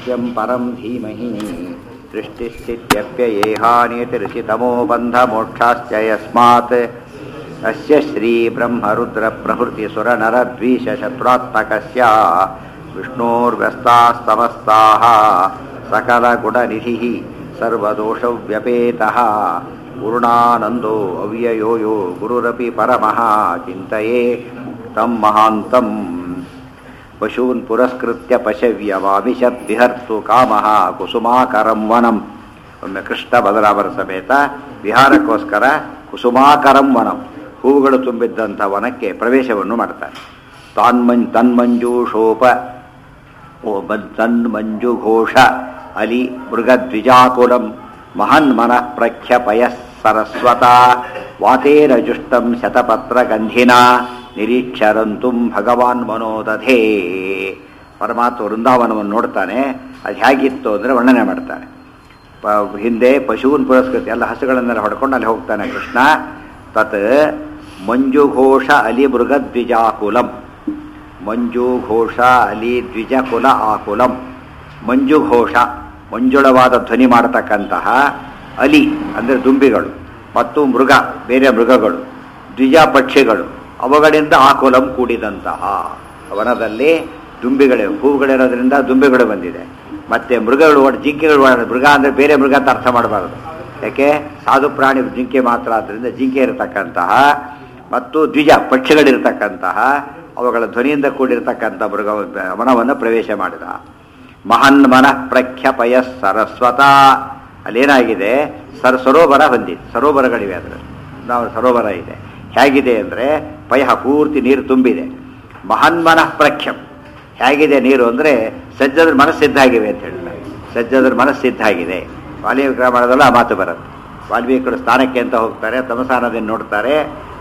सत्यं परं धीमहि सृष्टिस्थित्यप्ययेहानेतिरचितमो बन्धमोक्षाश्च यस्मात् अस्य श्रीब्रह्मरुद्रप्रभृतिसुरनरद्वीषशत्रुरात्मकस्य विष्णोर्व्यस्तास्तमस्ताः सकलगुणनिधिः सर्वदोषव्यपेतः पूर्णानन्दो अव्ययो यो गुरुरपि परमः चिन्तये तं महान्तम् ಪಶೂನ್ ಪುರಸ್ಕೃತ್ಯ ಪಶವ್ಯವಾಮಿಷದ್ವಿಹರ್ತು ಕಾಮಃ ಕುಸುಮಾಕರಂ ವನಂ ಒಮ್ಮೆ ಕೃಷ್ಣ ಬಲರಾಮರ ಸಮೇತ ವಿಹಾರಕ್ಕೋಸ್ಕರ ಕುಸುಮಾಕರಂ ವನಂ ಹೂವುಗಳು ತುಂಬಿದ್ದಂಥ ವನಕ್ಕೆ ಪ್ರವೇಶವನ್ನು ಮಾಡ್ತಾರೆ ತಾನ್ಮಂ ತನ್ಮಂಜೂಷೋಪ ಓ ತನ್ಮಂಜುಘೋಷ ಅಲಿ ಮೃಗದ್ವಿಜಾಕುಲಂ ಮಹನ್ ಮನಃ ಪ್ರಖ್ಯಪಯ ಸರಸ್ವತ ವಾತೇನ ಜುಷ್ಟಂ ಶತಪತ್ರಗಂಧಿನ ನಿರೀಕ್ಷರಂತು ಭಗವಾನ್ ಮನೋದಧೇ ಪರಮಾತ್ಮ ವೃಂದಾವನವನ್ನು ನೋಡ್ತಾನೆ ಅದು ಹೇಗಿತ್ತು ಅಂದರೆ ವರ್ಣನೆ ಮಾಡ್ತಾನೆ ಪ ಹಿಂದೆ ಪಶುವಿನ ಪುರಸ್ಕೃತಿ ಎಲ್ಲ ಹಸುಗಳನ್ನೆಲ್ಲ ಹೊಡ್ಕೊಂಡು ಅಲ್ಲಿ ಹೋಗ್ತಾನೆ ಕೃಷ್ಣ ತತ್ ಮಂಜುಘೋಷ ಅಲಿ ಮೃಗದ್ವಿಜಾಕುಲಂ ಮಂಜುಘೋಷ ಅಲಿ ದ್ವಿಜಕುಲ ಆಕುಲಂ ಮಂಜುಘೋಷ ಮಂಜುಳವಾದ ಧ್ವನಿ ಮಾಡತಕ್ಕಂತಹ ಅಲಿ ಅಂದರೆ ದುಂಬಿಗಳು ಮತ್ತು ಮೃಗ ಬೇರೆ ಮೃಗಗಳು ದ್ವಿಜ ಪಕ್ಷಿಗಳು ಅವುಗಳಿಂದ ಆಕುಲಂ ಕೂಡಿದಂತಹ ವನದಲ್ಲಿ ದುಂಬಿಗಳೇ ಹೂವುಗಳಿರೋದ್ರಿಂದ ದುಂಬಿಗಳು ಬಂದಿದೆ ಮತ್ತೆ ಮೃಗಗಳು ಒಟ್ಟು ಜಿಂಕೆಗಳು ಓಡಾಡ- ಮೃಗ ಅಂದರೆ ಬೇರೆ ಮೃಗ ಅಂತ ಅರ್ಥ ಮಾಡಬಾರ್ದು ಯಾಕೆ ಸಾಧು ಪ್ರಾಣಿ ಜಿಂಕೆ ಮಾತ್ರ ಆದ್ದರಿಂದ ಜಿಂಕೆ ಇರತಕ್ಕಂತಹ ಮತ್ತು ದ್ವಿಜ ಪಕ್ಷಿಗಳಿರ್ತಕ್ಕಂತಹ ಅವುಗಳ ಧ್ವನಿಯಿಂದ ಕೂಡಿರ್ತಕ್ಕಂಥ ಮೃಗ ವನವನ್ನು ಪ್ರವೇಶ ಮಾಡಿದ ಮಹನ್ ಮನಃ ಪ್ರಖ್ಯಪಯ ಸರಸ್ವತ ಅಲ್ಲೇನಾಗಿದೆ ಸರ್ ಸರೋವರ ಹೊಂದಿದೆ ಸರೋವರಗಳಿವೆ ಅದರಲ್ಲಿ ನಾವು ಸರೋವರ ಇದೆ ಹೇಗಿದೆ ಅಂದರೆ ಪಯ ಪೂರ್ತಿ ನೀರು ತುಂಬಿದೆ ಮಹನ್ಮನಃ ಪ್ರಖ್ಯಂ ಹೇಗಿದೆ ನೀರು ಅಂದರೆ ಸಜ್ಜದ್ರ ಮನಸ್ಸಿದ್ದಾಗಿವೆ ಅಂತ ಹೇಳ್ತಾರೆ ಸಜ್ಜದ್ರ ಮನಸ್ಸಿದ್ದಾಗಿದೆ ವಾಲ್ಮೀಕಿ ರಾಮಾಯಣದಲ್ಲೂ ಆ ಮಾತು ಬರುತ್ತೆ ವಾಲ್ಮೀಕಿಗಳು ಸ್ಥಾನಕ್ಕೆ ಅಂತ ಹೋಗ್ತಾರೆ ತಮಸಾನದಿಂದ ನೋಡ್ತಾರೆ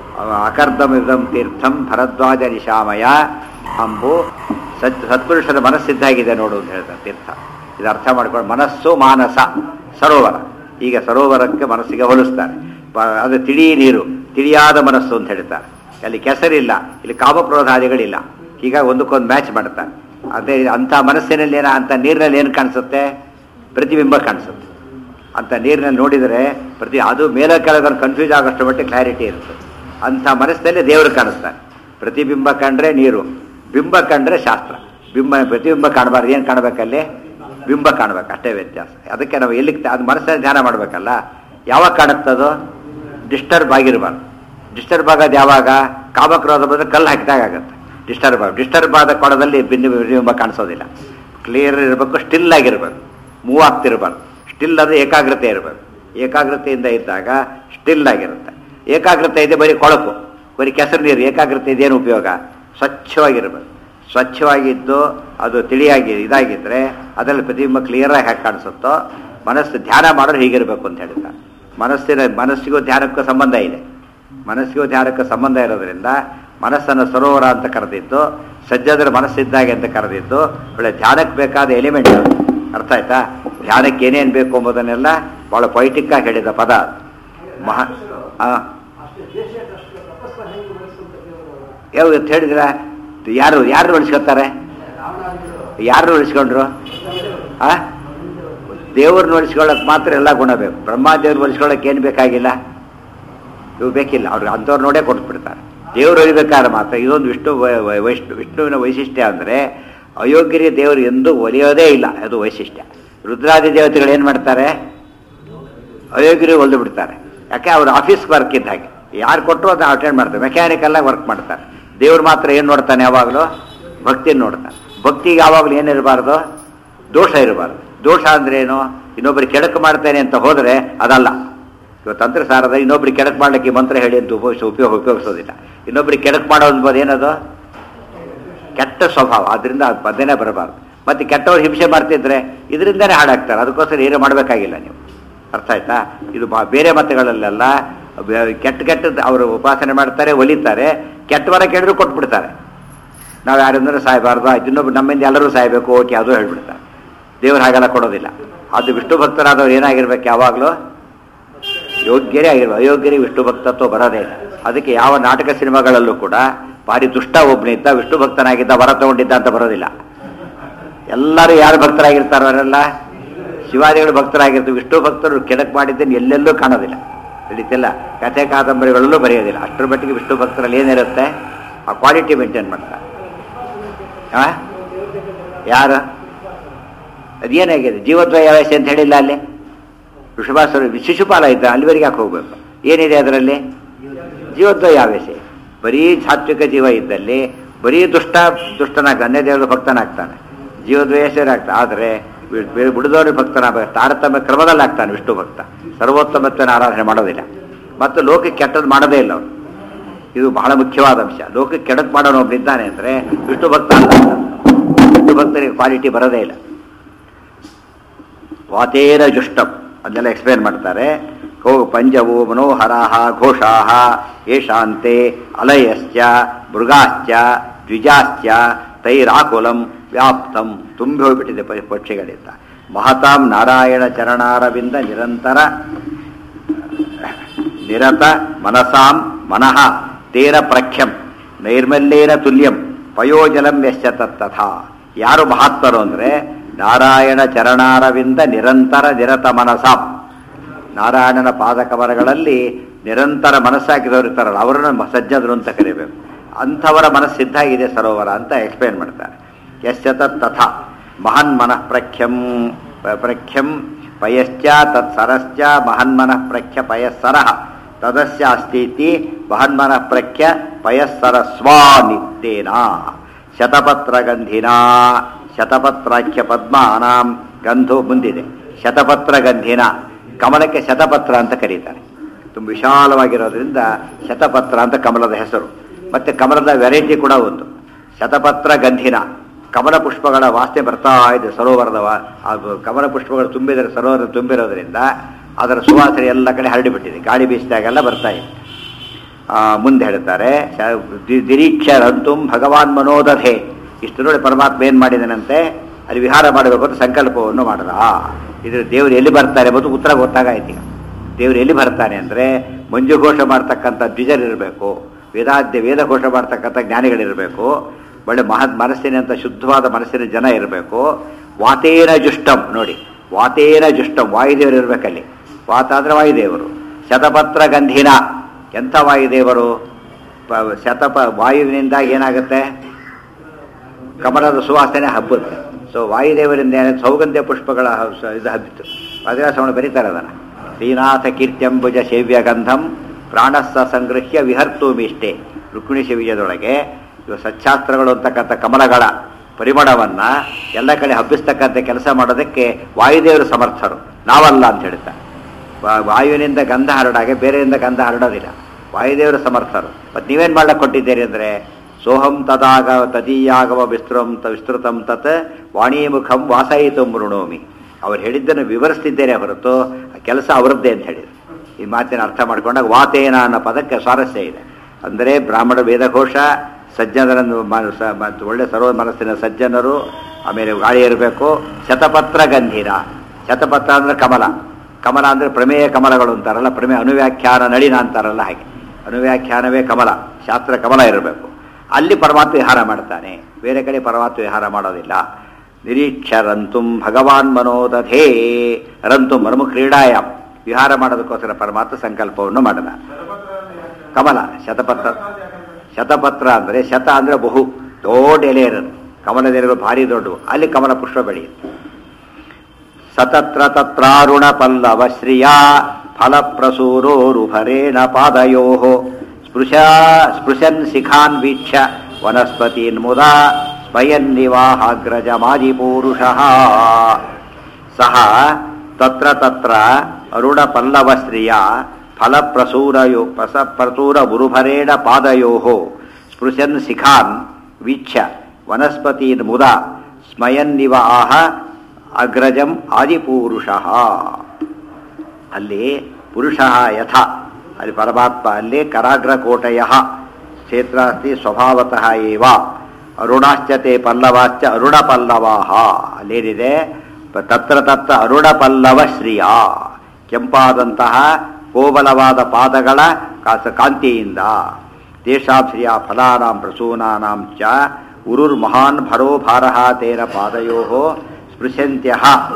ಅಕರ್ದಮಿದಂ ತೀರ್ಥಂ ಭರದ್ವಾಜ ನಿಶಾಮಯ ಅಂಬು ಸತ್ ಸತ್ಪುರುಷರ ಮನಸ್ಸಿದ್ದಾಗಿದೆ ನೋಡು ಅಂತ ಹೇಳ್ತಾರೆ ತೀರ್ಥ ಇದು ಅರ್ಥ ಮಾಡ್ಕೊಂಡು ಮನಸ್ಸು ಮಾನಸ ಸರೋವರ ಈಗ ಸರೋವರಕ್ಕೆ ಮನಸ್ಸಿಗೆ ಹೋಲಿಸ್ತಾರೆ ಪ- ಅದು ತಿಳಿ ನೀರು ತಿಳಿಯಾದ ಮನಸ್ಸು ಅಂತ ಹೇಳ್ತಾರೆ ಅಲ್ಲಿ ಕೆಸರಿಲ್ಲ ಇಲ್ಲಿ ಕಾಮಕ್ರೋಧಾದಿಗಳಿಲ್ಲ ಹೀಗಾಗಿ ಒಂದಕ್ಕೊಂದು ಮ್ಯಾಚ್ ಮಾಡ್ತಾರೆ ಅದೇ ಅಂಥ ಮನಸ್ಸಿನಲ್ಲಿ ಏನ ಅಂಥ ನೀರಿನಲ್ಲಿ ಏನು ಕಾಣಿಸುತ್ತೆ ಪ್ರತಿಬಿಂಬ ಕಾಣಿಸುತ್ತೆ ಅಂಥ ನೀರಿನಲ್ಲಿ ನೋಡಿದರೆ ಪ್ರತಿ ಅದು ಮೇಲೆ ಕೆಳಗೆ ಕನ್ಫ್ಯೂಸ್ ಆಗೋಷ್ಟು ಮಟ್ಟಿಗೆ ಕ್ಲಾರಿಟಿ ಇರುತ್ತೆ ಅಂಥ ಮನಸ್ಸಿನಲ್ಲಿ ದೇವರು ಕಾಣಿಸ್ತಾನೆ ಪ್ರತಿಬಿಂಬ ಕಂಡ್ರೆ ನೀರು ಬಿಂಬ ಕಂಡ್ರೆ ಶಾಸ್ತ್ರ ಬಿಂಬ ಪ್ರತಿಬಿಂಬ ಕಾಣಬಾರ್ದು ಏನು ಕಾಣಬೇಕಲ್ಲಿ ಬಿಂಬ ಕಾಣಬೇಕು ಅಷ್ಟೇ ವ್ಯತ್ಯಾಸ ಅದಕ್ಕೆ ನಾವು ಎಲ್ಲಿಗೆ ಅದು ಮನಸ್ಸಲ್ಲಿ ಧ್ಯಾನ ಮಾಡಬೇಕಲ್ಲ ಯಾವಾಗ ಕಾಣುತ್ತದೋ ಡಿಸ್ಟರ್ಬ್ ಆಗಿರಬಾರ್ದು ಡಿಸ್ಟರ್ಬ್ ಆಗೋದು ಯಾವಾಗ ಕಾಮಕ್ರೋಧ ಬಂದರೆ ಕಲ್ಲು ಹಾಕಿದಾಗ ಆಗುತ್ತೆ ಡಿಸ್ಟರ್ಬ್ ಆಗ ಡಿಸ್ಟರ್ಬ್ ಆದ ಕೊಡದಲ್ಲಿ ಬಿಂದು ಬಿಂಬ ಕಾಣಿಸೋದಿಲ್ಲ ಕ್ಲಿಯರ್ ಇರಬೇಕು ಸ್ಟಿಲ್ ಆಗಿರ್ಬೇಕು ಮೂವ್ ಆಗ್ತಿರ್ಬಾರ್ದು ಸ್ಟಿಲ್ ಅದು ಏಕಾಗ್ರತೆ ಇರಬೇಕು ಏಕಾಗ್ರತೆಯಿಂದ ಇದ್ದಾಗ ಸ್ಟಿಲ್ ಆಗಿರುತ್ತೆ ಏಕಾಗ್ರತೆ ಇದೆ ಬರೀ ಕೊಳಕು ಬರೀ ಕೆಸರು ನೀರು ಏಕಾಗ್ರತೆ ಇದೇನು ಉಪಯೋಗ ಸ್ವಚ್ಛವಾಗಿರ್ಬೇಕು ಸ್ವಚ್ಛವಾಗಿದ್ದು ಅದು ತಿಳಿಯಾಗಿ ಇದಾಗಿದ್ದರೆ ಅದರಲ್ಲಿ ಪ್ರತಿಬಿಂಬ ಕ್ಲಿಯರಾಗಿ ಹೇಗೆ ಕಾಣಿಸುತ್ತೋ ಮನಸ್ಸು ಧ್ಯಾನ ಮಾಡೋರು ಹೀಗಿರಬೇಕು ಅಂತ ಹೇಳ್ತಾರೆ ಮನಸ್ಸಿನ ಮನಸ್ಸಿಗೂ ಧ್ಯಾನಕ್ಕೂ ಸಂಬಂಧ ಇದೆ ಮನಸ್ಸಿಗೂ ಧ್ಯಾನಕ್ಕೂ ಸಂಬಂಧ ಇರೋದ್ರಿಂದ ಮನಸ್ಸನ್ನು ಸರೋವರ ಅಂತ ಕರೆದಿದ್ದು ಸಜ್ಜದರ ಮನಸ್ಸಿದ್ದಾಗೆ ಅಂತ ಕರೆದಿದ್ದು ಒಳ್ಳೆ ಧ್ಯಾನಕ್ಕೆ ಬೇಕಾದ ಎಲಿಮೆಂಟ್ ಅದು ಅರ್ಥ ಆಯ್ತಾ ಧ್ಯಾನಕ್ಕೆ ಏನೇನು ಬೇಕು ಎಂಬುದನ್ನೆಲ್ಲ ಭಾಳ ಪೊಯಿಟಿಕ್ಕಾಗಿ ಹೇಳಿದ ಪದ ಅದು. ಮಹಾ ಆ, ಯಾವ ಅಂತ ಹೇಳಿದ್ರ ಯಾರು ಯಾರು ಉಳಿಸ್ಕೊತಾರೆ ಯಾರು ಉಳಿಸ್ಕೊಂಡ್ರು ಆ ದೇವ್ರನ್ನ ಉಳಿಸ್ಕೊಳ್ಳೋಕೆ ಮಾತ್ರ ಎಲ್ಲ ಗುಣ ಬೇಕು ಬ್ರಹ್ಮಾದೇವ್ರು ಉಳಿಸ್ಕೊಳ್ಳೋಕೆ ಏನು ಬೇಕಾಗಿಲ್ಲ ಇವು ಬೇಕಿಲ್ಲ ಅವ್ರಿಗೆ ಅಂಥವ್ರು ನೋಡೇ ಕೊಟ್ಬಿಡ್ತಾರೆ ದೇವ್ರು ಒಲಿಬೇಕಾದ್ರೆ ಮಾತ್ರ ಇದೊಂದು ವಿಷ್ಣು ವೈ- ವೈ- ವೈಷ್ಣು ವಿಷ್ಣುವಿನ ವೈಶಿಷ್ಟ್ಯ ಅಂದರೆ ಅಯೋಗ್ಯರಿ ದೇವರು ಎಂದೂ ಒಲಿಯೋದೇ ಇಲ್ಲ ಅದು ವೈಶಿಷ್ಟ್ಯ ರುದ್ರಾದಿ ದೇವತೆಗಳು ಏನು ಮಾಡ್ತಾರೆ ಅಯೋಗ್ಯರು ಒಲ್ದು ಬಿಡ್ತಾರೆ ಯಾಕೆ ಅವ್ರ ಆಫೀಸ್ ವರ್ಕ್ ಇದ್ದ ಹಾಗೆ ಯಾರು ಕೊಟ್ಟರು ಅದನ್ನ ಅಟೆಂಡ್ ಮಾಡ್ತಾರೆ ಮೆಕ್ಯಾನಿಕಲ್ ಆಗಿ ವರ್ಕ್ ಮಾಡ್ತಾರೆ ದೇವ್ರು ಮಾತ್ರ ಏನು ನೋಡ್ತಾನೆ ಯಾವಾಗಲೂ ಭಕ್ತಿ ನೋಡ್ತಾನೆ ಭಕ್ತಿಗೆ ಯಾವಾಗಲೂ ಏನಿರಬಾರ್ದು ದೋಷ ಇರಬಾರ್ದು ದೋಷ ಅಂದ್ರೆ ಏನು ಇನ್ನೊಬ್ಬರಿಗೆ ಕೆಡಕು ಮಾಡ್ತೇನೆ ಅಂತ ಹೋದರೆ ಅದಲ್ಲ ಇವತ್ತು ತಂತ್ರಸಾರದ ಇನ್ನೊಬ್ರಿಗೆ ಕೆಡಕು ಮಾಡ್ಲಿಕ್ಕೆ ಈ ಮಂತ್ರ ಹೇಳಿ ಅಂತ ಉಪಯೋಗಿಸ ಉಪಯೋಗ ಉಪಯೋಗಿಸೋದಿಲ್ಲ ಇನ್ನೊಬ್ರಿಗೆ ಕೆಡಕು ಮಾಡೋದು ಎಂಬುದು ಏನದು ಕೆಟ್ಟ ಸ್ವಭಾವ ಅದರಿಂದ ಅದು ಪದನೇ ಬರಬಾರ್ದು ಮತ್ತೆ ಕೆಟ್ಟವ್ರು ಹಿಂಸೆ ಮಾಡ್ತಿದ್ರೆ ಇದರಿಂದನೇ ಹಾಳಾಗ್ತಾರೆ ಅದಕ್ಕೋಸ್ಕರ ಏನು ಮಾಡಬೇಕಾಗಿಲ್ಲ ನೀವು ಅರ್ಥ ಆಯ್ತಾ ಇದು ಬಾ- ಬೇರೆ ಮತಗಳಲ್ಲೆಲ್ಲ ಬೆ- ಕೆಟ್ಟ ಕೆಟ್ಟದ್ದು ಅವರು ಉಪಾಸನೆ ಮಾಡ್ತಾರೆ ಒಲಿತಾರೆ ಕೆಟ್ಟ ವರ ಕೇಳಿದ್ರು ಕೊಟ್ಬಿಡ್ತಾರೆ ನಾವು ಯಾರಿಂದ್ರೆ ಸಾಯಬಾರ್ದು ಆಯ್ತು ಇನ್ನೊಬ್ರು ನಮ್ಮಿಂದ ಎಲ್ಲರೂ ಸಾಯಬೇಕು ಓಕೆ ಅದು ಹೇಳ್ಬಿಡ್ತಾರೆ ದೇವ್ರು ಹಾಗೆಲ್ಲ ಕೊಡೋದಿಲ್ಲ ಅದು ವಿಷ್ಣು ಭಕ್ತರಾದವ್ರು ಏನಾಗಿರ್ಬೇಕು ಯಾವಾಗಲೂ ಯೋಗ್ಯರೇ ಆಗಿರ್ಬೇಕು ಅಯೋಗ್ಯರಿಗೆ ವಿಷ್ಣು ಭಕ್ತತ್ವ ಬರೋದೇ ಇಲ್ಲ ಅದಕ್ಕೆ ಯಾವ ನಾಟಕ ಸಿನಿಮಾಗಳಲ್ಲೂ ಕೂಡ ಭಾರಿ ದುಷ್ಟ ಒಬ್ಬನಿದ್ದ ವಿಷ್ಣು ಭಕ್ತನಾಗಿದ್ದ ವರ ತಗೊಂಡಿದ್ದ ಅಂತ ಬರೋದಿಲ್ಲ ಎಲ್ಲರೂ ಯಾರು ಭಕ್ತರಾಗಿರ್ತಾರೋ ಅವರೆಲ್ಲ ಶಿವಾದಿಗಳು ಭಕ್ತರಾಗಿರ್ತಾರೆ ವಿಷ್ಣು ಭಕ್ತರು ಕೆಡಕ್ ಮಾಡಿದ್ದನ್ನು ಎಲ್ಲೆಲ್ಲೂ ಕಾಣೋದಿಲ್ಲ ತಿಳಿತಿಲ್ಲ ಕಥೆ ಕಾದಂಬರಿಗಳಲ್ಲೂ ಬರೆಯೋದಿಲ್ಲ ಅಷ್ಟರ ಮಟ್ಟಿಗೆ ವಿಷ್ಣು ಭಕ್ತರಲ್ಲಿ ಏನಿರುತ್ತೆ ಆ ಕ್ವಾಲಿಟಿ ಮೇಂಟೈನ್ ಮಾಡ್ತಾರೆ ಆ? ಯಾರು ಅದೇನಾಗಿದೆ ಜೀವದ್ವಯ ವಯಸ್ಸು ಅಂತ ಹೇಳಿಲ್ಲ ಅಲ್ಲಿ ಋಷಭಾಸುರ ಶಿಶುಪಾಲ ಇದ್ದ ಅಲ್ಲಿವರೆಗೆ ಯಾಕೆ ಹೋಗ್ಬೇಕು ಏನಿದೆ ಅದರಲ್ಲಿ ಜೀವದ್ವಯ ಆವೇಶ ಬರೀ ಸಾತ್ವಿಕ ಜೀವ ಇದ್ದಲ್ಲಿ ಬರೀ ದುಷ್ಟ ದುಷ್ಟನಾಗ್ತಾನೆ ಅನ್ಯ ದೇವರ ಭಕ್ತನಾಗ್ತಾನೆ ಜೀವದ್ವಯಸ್ಸರಾಗ್ತಾನೆ ಆದರೆ ಬಿಡದವ್ರಿಗೆ ಭಕ್ತನಾಗಬೇಕು ತಾರತಮ್ಯ ಕ್ರಮದಲ್ಲಿ ಆಗ್ತಾನೆ ವಿಷ್ಣು ಭಕ್ತ ಸರ್ವೋತ್ತಮತ್ವನ ಆರಾಧನೆ ಮಾಡೋದಿಲ್ಲ ಮತ್ತು ಲೋಕಕ್ಕೆ ಕೆಟ್ಟದ್ದು ಮಾಡೋದೇ ಇಲ್ಲ ಅವನು ಇದು ಬಹಳ ಮುಖ್ಯವಾದ ಅಂಶ ಲೋಕಕ್ಕೆ ಕೆಡಕ್ ಮಾಡೋನು ಒಬ್ಬನಿದ್ದಾನೆ ಅಂದರೆ ವಿಷ್ಣು ಭಕ್ತ ಅಲ್ಲ ವಿಷ್ಣು ಭಕ್ತನಿಗೆ ಕ್ವಾಲಿಟಿ ಬರೋದೇ ಇಲ್ಲ ವಾತೇನ ಜುಷ್ಟಂ ಅದನ್ನೆಲ್ಲ ಎಕ್ಸ್ಪ್ಲೇನ್ ಮಾಡ್ತಾರೆ ಕೋ ಪಂಜವು ಮನೋಹರಾಹ ಘೋಷಾಹ ಯೇಷಾಂತೆ ಅಲಯಶ್ಚ ಮೃಗಾಶ್ಚ ದ್ವಿಜಾಶ್ಚ ತೈರಾಕುಲಂ ವ್ಯಾಪ್ತಂ ತುಂಬಿ ಹೋಗ್ಬಿಟ್ಟಿದೆ ಪ- ಪಕ್ಷಿಗಳಿಂದ ಮಹತಾಂ ನಾರಾಯಣ ಚರಣಾರವಿಂದ ನಿರಂತರ ನಿರತ ಮನಸಾಂ ಮನಃ ತೇನ ಪ್ರಖ್ಯಂ ನೈರ್ಮಲ್ಯೇನ ತುಲ್ಯಂ ಪಯೋಜಲಂ ಯಶ್ಚ ತತ್ತಥಾ ಯಾರು ಮಹಾತ್ಮರು ಅಂದರೆ ನಾರಾಯಣ ಚರಣಾರವಿಂದ ನಿರಂತರ ನಿರತ ಮನಸಾಂ ನಾರಾಯಣನ ಪಾದಕಮರಗಳಲ್ಲಿ ನಿರಂತರ ಮನಸ್ಸಾಕಿದವರು ಇರ್ತಾರಲ್ಲ ಅವರನ್ನು ಸಜ್ಜದರು ಅಂತ ಕರಿಬೇಕು ಅಂಥವರ ಮನಸ್ಸಿದ್ದಾಗಿದೆ ಸರೋವರ ಅಂತ ಎಕ್ಸ್ಪ್ಲೇನ್ ಮಾಡ್ತಾರೆ ಯಶ್ಚ ತಥಾ ಮಹನ್ ಮನಃ ಪ್ರಖ್ಯಂ ಪ- ಪ್ರಖ್ಯಂ ಪಯಶ್ಚ ತತ್ ಸರಶ್ಚ ಮಹನ್ಮನಃ ಪ್ರಖ್ಯ ಪಯಸ್ಸರಃ ತದಸ್ಯ ಅಸ್ತೀತಿ ಮಹನ್ಮನಃ ಪ್ರಖ್ಯ ಪಯಸ್ಸರ ಸ್ವಾನಿತ್ಯೇನ ಶತಪತ್ರಗಂಧಿನ ಶತಪತ್ರಾಖ್ಯ ಪದ್ಮಾನಾಂ ಗಂಧೋ ಮುಂದಿದೆ ಶತಪತ್ರಗಂಧಿನ ಕಮಲಕ್ಕೆ ಶತಪತ್ರ ಅಂತ ಕರೀತಾರೆ ತುಂಬ ವಿಶಾಲವಾಗಿರೋದ್ರಿಂದ ಶತಪತ್ರ ಅಂತ ಕಮಲದ ಹೆಸರು ಮತ್ತೆ ಕಮಲದ ವೆರೈಟಿ ಕೂಡ ಒಂದು ಶತಪತ್ರ ಗಂಧಿನ ಕಮಲ ಪುಷ್ಪಗಳ ವಾಸನೆ ಬರ್ತಾ ಇದೆ ಸರೋವರದ ವಾ- ಅದು ಕಮಲ ಪುಷ್ಪಗಳು ತುಂಬಿದರೆ ಸರೋವರ ತುಂಬಿರೋದ್ರಿಂದ ಅದರ ಸುವಾಸನೆ ಎಲ್ಲ ಕಡೆ ಹರಡಿಬಿಟ್ಟಿದೆ ಗಾಳಿ ಬೀಸಿದಾಗೆಲ್ಲ ಬರ್ತಾ ಇದೆ ಆ, ಮುಂದೆ ಹೇಳ್ತಾರೆ ಶ- ದಿ- ದಿರೀಕ್ಷರಂತು ಭಗವಾನ್ ಮನೋದಧೆ ಇಷ್ಟು ನೋಡಿ ಪರಮಾತ್ಮ ಏನು ಮಾಡಿದನಂತೆ ಅಲ್ಲಿ ವಿಹಾರ ಮಾಡಬೇಕು ಅಂತ ಸಂಕಲ್ಪವನ್ನು ಮಾಡದ ಇದ್ರ ದೇವರು ಎಲ್ಲಿ ಬರ್ತಾರೆ ಮತ್ತು ಉತ್ತರ ಗೊತ್ತಾಗಾಯ್ತು ಈಗ ದೇವರು ಎಲ್ಲಿ ಬರ್ತಾನೆ ಅಂದರೆ ಮಂಜುಘೋಷ ಮಾಡ್ತಕ್ಕಂಥ ದ್ವಿಜರಿರಬೇಕು ವೇದಾದ್ಯ ವೇದ ಘೋಷ ಮಾಡ್ತಕ್ಕಂಥ ಜ್ಞಾನಿಗಳಿರಬೇಕು ಒಳ್ಳೆ ಮಹತ್ ಮನಸ್ಸಿನಂಥ ಶುದ್ಧವಾದ ಮನಸ್ಸಿನ ಜನ ಇರಬೇಕು ವಾತೇನ ಜುಷ್ಟಂ ನೋಡಿ ವಾತೇನ ಜುಷ್ಟಂ ವಾಯುದೇವರು ಇರಬೇಕಲ್ಲಿ ವಾತ ಅಂದರೆ ವಾಯುದೇವರು ಶತಪತ್ರ ಗಂಧಿನ ಎಂಥ ವಾಯುದೇವರು ಪ- ಶತಪ ವಾಯುವಿನಿಂದ ಏನಾಗುತ್ತೆ ಕಮಲದ ಸುವಾಸನೆ ಹಬ್ಬುತ್ತೆ ಸೊ ವಾಯುದೇವರಿಂದ ಏನಾಯ್ತು ಸೌಗಂಧ್ಯ ಪುಷ್ಪಗಳ ಹ- ಸ- ಇದು ಹಬ್ಬಿತು ವಾದಿರಾಸವಣ ಬರೀತಾರೆ ಅದನ್ನು ಶ್ರೀನಾಥ ಕೀರ್ತ್ಯಂಬುಜ ಸೇವ್ಯ ಗಂಧಂ ಪ್ರಾಣಸ್ಸ ಸಂಗೃಹ್ಯ ವಿಹರ್ತು ಮೀಷ್ಟೆ ರುಕ್ಮಿಣಿ ವಿಜಯದೊಳಗೆ ಇವು ಸಚ್ಚಾಸ್ತ್ರಗಳು ಅಂತಕ್ಕಂಥ ಕಮಲಗಳ ಪರಿಮಳವನ್ನು ಎಲ್ಲ ಕಡೆ ಹಬ್ಬಿಸ್ತಕ್ಕಂಥ ಕೆಲಸ ಮಾಡೋದಕ್ಕೆ ವಾಯುದೇವರು ಸಮರ್ಥರು ನಾವಲ್ಲ ಅಂತ ಹೇಳ್ತಾರೆ ವಾ- ವಾಯುವಿನಿಂದ ಗಂಧ ಹರಡಾಗೆ ಬೇರೆಯಿಂದ ಗಂಧ ಹರಡೋದಿಲ್ಲ ವಾಯುದೇವರು ಸಮರ್ಥರು ಮತ್ತು ನೀವೇನು ಮಾಡ್ಲಿಕ್ಕೆ ಕೊಟ್ಟಿದ್ದೀರಿ ಅಂದರೆ ಸೋಹಂ ತದಾಗ ತದೀಯಾಗವ ವಿಸ್ತೃಂ ತ ವಿಸ್ತೃತಂ ತತ್ ವಾಣಿಮುಖಂ ವಾಸಯಿತು ಮೃಣೋಮಿ ಅವ್ರು ಹೇಳಿದ್ದನ್ನು ವಿವರಿಸ್ತಿದ್ದೇನೆ ಹೊರತು ಆ ಕೆಲಸ ಅವರದ್ದೇ ಅಂತ ಹೇಳಿದ್ರು ಈ ಮಾತಿನ ಅರ್ಥ ಮಾಡ್ಕೊಂಡಾಗ ವಾತೇನ ಅನ್ನೋ ಪದಕ್ಕೆ ಸ್ವಾರಸ್ಯ ಇದೆ ಅಂದರೆ ಬ್ರಾಹ್ಮಣ ವೇದಘೋಷ ಸಜ್ಜನರನ್ನು ಮ- ಸ- ಮತ್ತು ಒಳ್ಳೆ ಸರ್ವ ಮನಸ್ಸಿನ ಸಜ್ಜನರು ಆಮೇಲೆ ಗಾಳಿ ಇರಬೇಕು ಶತಪತ್ರ ಗಂಧೀರ ಶತಪತ್ರ ಅಂದರೆ ಕಮಲ ಕಮಲ ಅಂದರೆ ಪ್ರಮೇಯ ಕಮಲಗಳು ಅಂತಾರಲ್ಲ ಪ್ರಮೇಯ ಅನುವ್ಯಾಖ್ಯಾನ ನಳಿನ ಅಂತಾರಲ್ಲ ಹಾಗೆ ಅನುವ್ಯಾಖ್ಯಾನವೇ ಕಮಲ ಶಾಸ್ತ್ರ ಕಮಲ ಇರಬೇಕು ಅಲ್ಲಿ ಪರಮಾತ್ಮ ವಿಹಾರ ಮಾಡ್ತಾನೆ ಬೇರೆ ಕಡೆ ಪರಮಾತ್ಮ ವಿಹಾರ ಮಾಡೋದಿಲ್ಲ ನಿರೀಕ್ಷರಂತುಂ ಭಗವಾನ್ ಮನೋದಧೇ ರಂತು ಮರ್ಮ ಕ್ರೀಡಾಯಾಮ್ ವಿಹಾರ ಮಾಡೋದಕ್ಕೋಸ್ಕರ ಪರಮಾತ್ಮ ಸಂಕಲ್ಪವನ್ನು ಮಾಡಿದ ಕಮಲ ಶತಪತ್ರ ಶತಪತ್ರ ಅಂದರೆ ಶತ ಅಂದರೆ ಬಹು ದೊಡ್ಡ ಎಲೆ ಇರೋದು ಕಮಲದ ಎಲೆಗಳು ಭಾರಿ ದೊಡ್ಡವು ಅಲ್ಲಿ ಕಮಲ ಪುಷ್ಪ ಬೆಳೆಯುತ್ತೆ ಸತತ್ರ ತತ್ರಾರುಣ ಪಲ್ಲವ ಶ್ರಿಯ ಫಲಪ್ರಸೂರೋರುಭರೇಣ ಪಾದಯೋ ಸ್ಪೃಶ ಸ್ಪೃಶನ್ ಶಿಖಾನ್ ವೀಕ್ಷ ವನಸ್ಪತೀನ್ ಮುದಾ ಸ್ಮಯನ್ನಿವಾಹಾಗ್ರಜಮಾದಿಪೂರುಷಃ ಸಹ ತತ್ರ ತತ್ರ ಅರುಣ ಪಲ್ಲವ ಶ್ರಿಯ ಫಲಪ್ರಸೂರಯೋ ಪ್ರಸ ಪ್ರಸೂರ ಗುರುಭರೇಣ ಪಾದಯೋ ಸ್ಪೃಶನ್ ಶಿಖಾನ್ ವೀಕ್ಷ ವನಸ್ಪತೀನ್ ಮುದ ಸ್ಮಯನ್ನಿವ ಆಹ ಅಗ್ರಜಂ ಆದಿಪೂರುಷಃ ಅಲ್ಲಿ ಪುರುಷ ಯಥ ಅಲ್ಲಿ ಪರಮಾತ್ಮ ಅಲ್ಲಿ ಕರಾಗ್ರಕೋಟಯ ಕ್ಷೇತ್ರಾಸ್ತಿ ಸ್ವಭಾವತಃ ಏವ ಅರುಣಾಶ್ಚತೆ ಪಲ್ಲವಾಶ್ಚ ಅರುಣ ಪಲ್ಲವಾಹ ಅಲ್ಲೇನಿದೆ ಪ- ತತ್ರ ತತ್ರ ಅರುಣ ಪಲ್ಲವ ಶ್ರಿಯ ಕೆಂಪಾದಂತಹ ಕೋಬಲವಾದ ಪಾದಗಳ ಕಾಸ ಕಾಂತಿಯಿಂದ ತೇಷಾಂ ಶ್ರಿಯ ಫಲಾನಾಂ ಪ್ರಸೂನಾನಾಂ ಚ ಉರುರ್ಮಹಾನ್ ಭರೋ ಭಾರಃ ತೇನ ಪಾದಯೋ ಸ್ಪೃಶಂತ್ಯ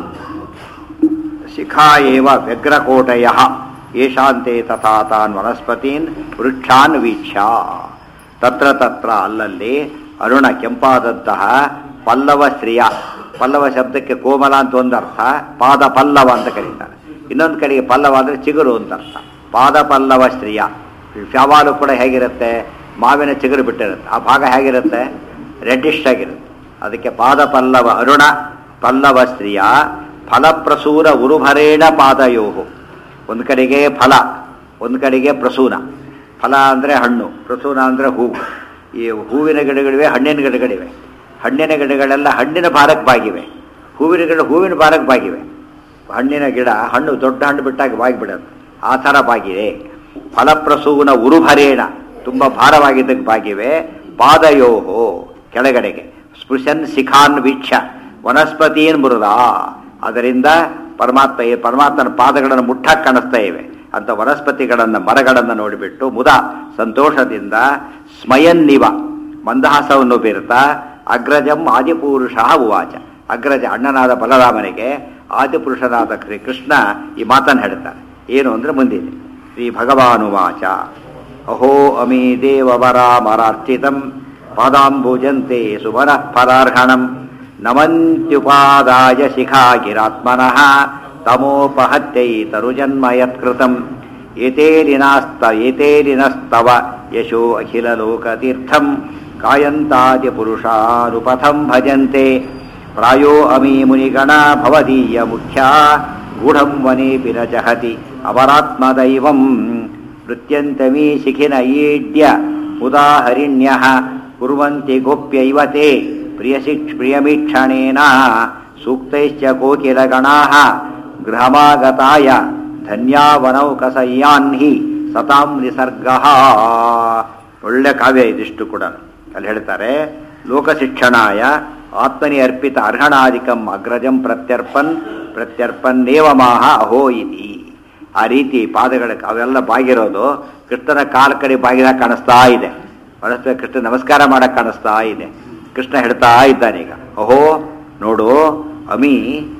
ಶಿಖಾ ಏವ ವ್ಯಗ್ರಕೋಟಯ ಯಶಾಂತೆ ತಥಾ ತಾನ್ ವನಸ್ಪತೀನ್ ವೃಕ್ಷಾನ್ ವೀಕ್ಷ ತತ್ರ ತತ್ರ ಅಲ್ಲಲ್ಲಿ ಅರುಣ ಕೆಂಪಾದಂತಹ ಪಲ್ಲವ ಶ್ರಿಯ ಪಲ್ಲವ ಶಬ್ದಕ್ಕೆ ಕೋಮಲ ಅಂತ ಒಂದು ಅರ್ಥ ಪಾದ ಪಲ್ಲವ ಅಂತ ಕರೀತಾರೆ ಇನ್ನೊಂದು ಕಡೆಗೆ ಪಲ್ಲವ ಅಂದರೆ ಚಿಗುರು ಅಂತ ಅರ್ಥ ಪಾದ ಪಲ್ಲವ ಶ್ರಿಯ ಯಾವಾಗಲೂ ಕೂಡ ಹೇಗಿರುತ್ತೆ ಮಾವಿನ ಚಿಗುರು ಬಿಟ್ಟಿರುತ್ತೆ ಆ ಭಾಗ ಹೇಗಿರುತ್ತೆ ರೆಡ್ಡಿಶ್ ಆಗಿರುತ್ತೆ ಅದಕ್ಕೆ ಪಾದ ಪಲ್ಲವ ಅರುಣ ಪಲ್ಲವ ಸ್ತ್ರೀಯ ಫಲಪ್ರಸೂರ ಉರುಭರೇಣ ಪಾದಯೋಹು ಒಂದು ಕಡೆಗೆ ಫಲ ಒಂದು ಕಡೆಗೆ ಪ್ರಸೂನ ಫಲ ಅಂದರೆ ಹಣ್ಣು ಪ್ರಸೂನ ಅಂದರೆ ಹೂವು ಈ ಹೂವಿನ ಗಿಡಗಳಿವೆ ಹಣ್ಣಿನ ಗಿಡಗಳಿವೆ ಹಣ್ಣಿನ ಗಿಡಗಳೆಲ್ಲ ಹಣ್ಣಿನ ಭಾರಕ್ಕೆ ಬಾಗಿವೆ ಹೂವಿನ ಗಿಡ ಹೂವಿನ ಭಾರಕ್ಕೆ ಬಾಗಿವೆ ಹಣ್ಣಿನ ಗಿಡ ಹಣ್ಣು ದೊಡ್ಡ ಹಣ್ಣು ಬಿಟ್ಟಾಗ ಬಾಗಿಬಿಡೋದು ಆ ಥರ ಬಾಗಿದೆ ಫಲಪ್ರಸೂನ ಉರುಭರೇಣ ತುಂಬ ಭಾರವಾಗಿದ್ದಕ್ಕೆ ಬಾಗಿವೆ ಪಾದಯೋಹೋ ಕೆಳಗಡೆಗೆ ಸ್ಪೃಶನ್ ಶಿಖಾನ್ ವೀಕ್ಷ ವನಸ್ಪತೀನ್ ಮೃದ ಅದರಿಂದ ಪರಮಾತ್ಮ ಪರಮಾತ್ಮನ ಪಾದಗಳನ್ನು ಮುಟ್ಟಾಗಿ ಕಾಣಿಸ್ತಾ ಇವೆ ಅಂತ ವನಸ್ಪತಿಗಳನ್ನು ಮರಗಳನ್ನು ನೋಡಿಬಿಟ್ಟು ಮುದ ಸಂತೋಷದಿಂದ ಸ್ಮಯನ್ನಿವ ಮಂದಹಾಸವನ್ನು ಬೀರುತ್ತಾ ಅಗ್ರಜಂ ಆದಿಪುರುಷ ಉವಾಚ ಅಗ್ರಜ ಅಣ್ಣನಾದ ಬಲರಾಮನಿಗೆ ಆದಿಪುರುಷನಾದ ಶ್ರೀ ಕೃಷ್ಣ ಈ ಮಾತನ್ನು ಹೇಳ್ತಾನೆ ಏನು ಅಂದರೆ ಮುಂದಿದೆ ಶ್ರೀ ಭಗವಾನುವಾಚ ಅಹೋ ಅಮಿ ದೇವವರಾಮರಾರ್ಚಿತಂ ಪಾದಾಂಬುಜಂತೆ ಸುಮನಃ ಫಲಾರ್ಹಣಂ ನಮಂತ್ಯುಪಾದಾಯ ಶಿಖಾಗಿರಾತ್ಮನಃ ತಮೋಪಹತ್ಯೈ ತರುಜನ್ಮ ಯತ್ಕೃತಂ ಏತೇಲಿನಾಸ್ತ ಏತೇಲಿನಸ್ತವ ಯಶೋ ಅಖಿಲಲೋಕತೀರ್ಥಂ ಕಾಯಂತಾದಿ ಪುರುಷಾನುಪಥಂ ಭಜಂತೆ ಪ್ರಾಯೋ ಅಮೀ ಮುನಿಗಣ ಭವದೀಯ ಮುಖ್ಯ ಗೂಢಂ ವನೇಪಿ ನ ಜಹತಿ ಅವರಾತ್ಮದೈವಂ ನೃತ್ಯಂತಮೀ ಶಿಖಿನ ಈಡ್ಯ ಉದಾಹರಿಣ್ಯ ಕುರ್ವಂತಿ ಗೋಪ್ಯೈವ ತೇ ಪ್ರಿಯಶಿಕ್ಷ ಪ್ರಿಯಮೀಕ್ಷಣೇನ ಸೂಕ್ತೈಶ್ಚ ಕೋಕಿಲಗಣಾಃ ಗೃಹಮಾಗತಾಯ ಧನ್ಯಾವನೌಕಸಯ್ಯಾನ್ ಹಿ ಸತಾಂ ನಿಸರ್ಗಃ ಒಳ್ಳೆ ಕಾವ್ಯ ಇದಿಷ್ಟು ಕೂಡ ಅಲ್ಲಿ ಹೇಳ್ತಾರೆ ಲೋಕಶಿಕ್ಷಣಾಯ ಆತ್ಮನಿ ಅರ್ಪಿತ ಅರ್ಹಣಾಧಿಕಂ ಅಗ್ರಜಂ ಪ್ರತ್ಯರ್ಪನ್ ಪ್ರತ್ಯರ್ಪನ್ನೇವಮಾಹ ಅಹೋ ಇತಿ ಆ ರೀತಿ ಪಾದಗಳ ಅವೆಲ್ಲ ಬಾಗಿರೋದು ಕೃಷ್ಣನ ಕಾಲ ಕಡೆ ಬಾಗಿದಾಗ ಕಾಣಿಸ್ತಾ ಇದೆ ಪರಸ್ಪರ ಕೃಷ್ಣ ನಮಸ್ಕಾರ ಮಾಡಕ್ಕೆ ಕಾಣಿಸ್ತಾ ಇದೆ ಕೃಷ್ಣ ಹೇಳ್ತಾ ಇದ್ದಾನೀಗ ಅಹೋ ನೋಡು ಅಮಿ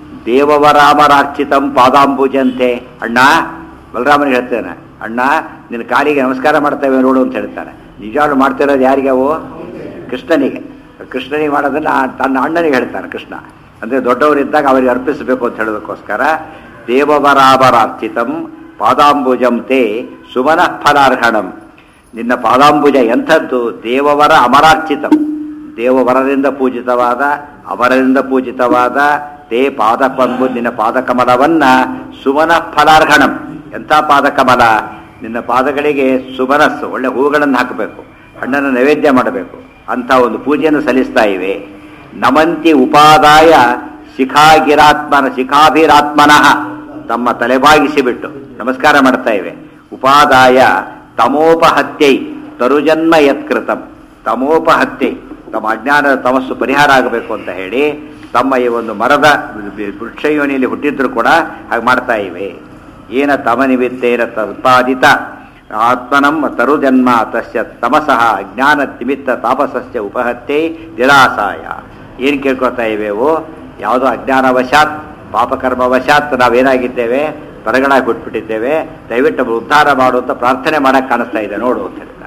ದೇವವರಾಮರಾರ್ಚಿತಂ ಪಾದಾಂಬುಜಂತೆ ಅಣ್ಣ ಬಲರಾಮನಿಗೆ ಹೇಳ್ತೇನೆ ಅಣ್ಣ ನಿನ್ನ ಕಾಲಿಗೆ ನಮಸ್ಕಾರ ಮಾಡ್ತೇವೆ ನೋಡು ಅಂತ ಹೇಳ್ತಾನೆ ನಿಜವಾಗ್ಲೂ ಮಾಡ್ತಿರೋದು ಯಾರಿಗೆ ಅವು ಕೃಷ್ಣನಿಗೆ ಕೃಷ್ಣನಿಗೆ ಮಾಡೋದನ್ನ ತನ್ನ ಅಣ್ಣನಿಗೆ ಹೇಳ್ತಾನೆ ಕೃಷ್ಣ ಅಂದರೆ ದೊಡ್ಡವರಿದ್ದಾಗ ಅವರಿಗೆ ಅರ್ಪಿಸಬೇಕು ಅಂತ ಹೇಳೋದಕ್ಕೋಸ್ಕರ ದೇವವರಾಮರಾರ್ಚಿತಂ ಪಾದಾಂಬುಜಂ ತೇ ಸುಮನಃ ಫಲಾರ್ಹಣಂ ನಿನ್ನ ಪಾದಾಂಬುಜ ಎಂಥದ್ದು ದೇವವರ ಅಮರಾರ್ಚಿತಂ ದೇವವರದಿಂದ ಪೂಜಿತವಾದ ಅವರದಿಂದ ಪೂಜಿತವಾದ ತೇ ಪಾದಕಂಬು ನಿನ್ನ ಪಾದಕಮಲವನ್ನ ಸುಮನ ಫಲಾರ್ಹಣಂ ಎಂಥ ಪಾದಕಮಲ ನಿನ್ನ ಪಾದಗಳಿಗೆ ಸುಮನಸ್ಸು ಒಳ್ಳೆ ಹೂಗಳನ್ನು ಹಾಕಬೇಕು ಹಣ್ಣನ್ನು ನೈವೇದ್ಯ ಮಾಡಬೇಕು ಅಂತ ಒಂದು ಪೂಜೆಯನ್ನು ಸಲ್ಲಿಸ್ತಾ ಇವೆ ನಮಂತಿ ಉಪಾದಾಯ ಶಿಖಾಗಿರಾತ್ಮನ ಶಿಖಾಭಿರಾತ್ಮನಃ ತಮ್ಮ ತಲೆಬಾಗಿಸಿ ಬಿಟ್ಟು ನಮಸ್ಕಾರ ಮಾಡ್ತಾ ಇವೆ ಉಪಾದಾಯ ತಮೋಪಹತ್ಯೈ ತರುಜನ್ಮ ಯತ್ಕೃತಂ ತಮೋಪಹತ್ಯೆ ತಮ್ಮ ಅಜ್ಞಾನದ ತಮಸ್ಸು ಪರಿಹಾರ ಆಗಬೇಕು ಅಂತ ಹೇಳಿ ತಮ್ಮ ಈ ಒಂದು ಮರದ ವೃಕ್ಷಯೋನಿಯಲ್ಲಿ ಹುಟ್ಟಿದ್ರು ಕೂಡ ಹಾಗೆ ಮಾಡ್ತಾ ಇವೆ ಏನ ತಮ ನಿಮಿತ್ತೇನ ತತ್ಪಾದಿತ ಆತ್ಮನಂ ತರುಜನ್ಮ ತಸ್ಯ ತಮಸಃ ಅಜ್ಞಾನ ನಿಮಿತ್ತ ತಾಪಸಸ್ಯ ಉಪಹತ್ಯೆ ನಿರಾಸಾಯ ಏನು ಕೇಳ್ಕೊತಾ ಇವೆವು ಯಾವುದೋ ಅಜ್ಞಾನವಶಾತ್ ಪಾಪಕರ್ಮವಶಾತ್ ನಾವೇನಾಗಿದ್ದೇವೆ ಹೊರಗಡೆ ಬಿಟ್ಬಿಟ್ಟಿದ್ದೇವೆ ದಯವಿಟ್ಟು ಅವರು ಉದ್ಧಾರ ಮಾಡು ಅಂತ ಪ್ರಾರ್ಥನೆ ಮಾಡಕ್ಕೆ ಕಾಣಿಸ್ತಾ ಇದೆ ನೋಡು ಅಂತ ಹೇಳ್ತಾರೆ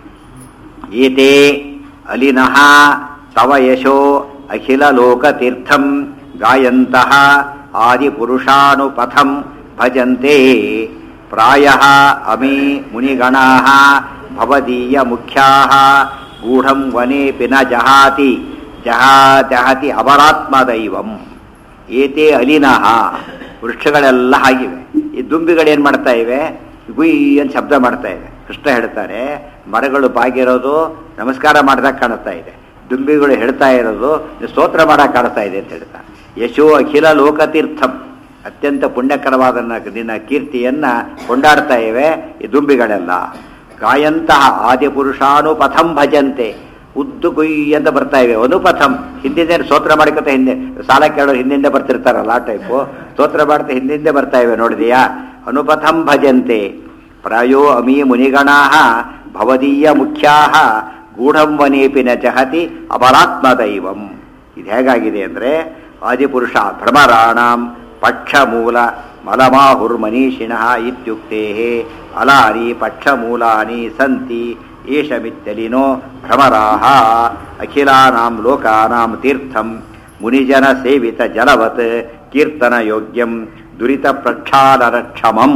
ಏತೇ ಅಲಿನಃ ತವ ಯಶೋ ಅಖಿಲ ಲೋಕತೀರ್ಥಂ ಗಾಯಂತಹ ಆದಿಪುರುಷಾನುಪಥಂ ಭಜಂತೆ ಪ್ರಾಯ ಅಮಿ ಮುನಿಗಣಾ ಭವದೀಯ ಮುಖ್ಯಾ ಗೂಢಂ ವನೇಪಿ ನ ಜಹಾತಿ ಜಹಾ ಜಹತಿ ಅಪರಾತ್ಮದೈವಂ ಏತೇ ಅಲಿನಃ ವೃಕ್ಷಗಳೆಲ್ಲ ಆಗಿವೆ ಈ ದುಂಬಿಗಳೇನು ಮಾಡ್ತಾ ಇವೆ ಗುಯ್ ಅಂತ ಶಬ್ದ ಮಾಡ್ತಾ ಇವೆ ಕೃಷ್ಣ ಹೇಳ್ತಾರೆ ಮರಗಳು ಬಾಗಿರೋದು ನಮಸ್ಕಾರ ಮಾಡಿದಾಗ ಕಾಣಿಸ್ತಾ ಇದೆ ದುಂಬಿಗಳು ಹೇಳ್ತಾ ಇರೋದು ಸ್ತೋತ್ರ ಮಾಡಕ್ಕೆ ಕಾಣಿಸ್ತಾ ಇದೆ ಅಂತ ಹೇಳ್ತಾರೆ ಯಶೋ ಅಖಿಲ ಲೋಕತೀರ್ಥಂ ಅತ್ಯಂತ ಪುಣ್ಯಕರವಾದ ನಿನ್ನ ಕೀರ್ತಿಯನ್ನ ಕೊಂಡಾಡ್ತಾ ಇವೆ ಈ ದುಂಬಿಗಳೆಲ್ಲ ಗಾಯಂತಹ ಆದಿಪುರುಷಾನುಪಥಂ ಭಜಂತೆ ಉದ್ದು ಕುಯ್ ಅಂತ ಬರ್ತಾ ಇವೆ ಅನುಪಥಂ ಹಿಂದಿಂದ ಸ್ತೋತ್ರ ಮಾಡಿಕೊತ ಹಿಂದೆ ಸಾಲ ಕೇಳೋ ಹಿಂದಿಂದ ಬರ್ತಿರ್ತಾರಲ್ಲ ಆ ಟೈಪು ಸ್ತೋತ್ರ ಮಾಡ್ತಾ ಹಿಂದಿಂದ ಬರ್ತಾ ಇವೆ ನೋಡಿದೆಯಾ ಅನುಪಥಂ ಭಜಂತೆ ಪ್ರಾಯೋ ಅಮೀ ಮುನಿಗಣಾ ಭವದೀಯ ಮುಖ್ಯಾ ಗೂಢಂವನೇಪಿ ನ ಜಹತಿ ಅಬಲಾತ್ಮದೈವಂ ಇದು ಹೇಗಾಗಿದೆ ಅಂದರೆ ಆದಿಪುರುಷ ಭ್ರಮರಾಣಾಂ ಪಕ್ಷಮೂಲ ಮಲಮಾಹುರ್ಮನೀಷಿಣಃ ಇತ್ಯುಕ್ತೆ ಅಲಾನಿ ಪಕ್ಷಮೂಲಾನಿ ಸಂತಿ ಏಷಮಿತ್ತಲಿನೋ ಭ್ರಮರಾಹ ಅಖಿಲಾನಾಂ ಲೋಕಾನಾಂ ತೀರ್ಥಂ ಮುನಿಜನ ಸೇವಿತ ಜಲವತ್ ಕೀರ್ತನ ಯೋಗ್ಯಂ ದುರಿತ ಪ್ರಕ್ಷಾಲನಕ್ಷಮಂ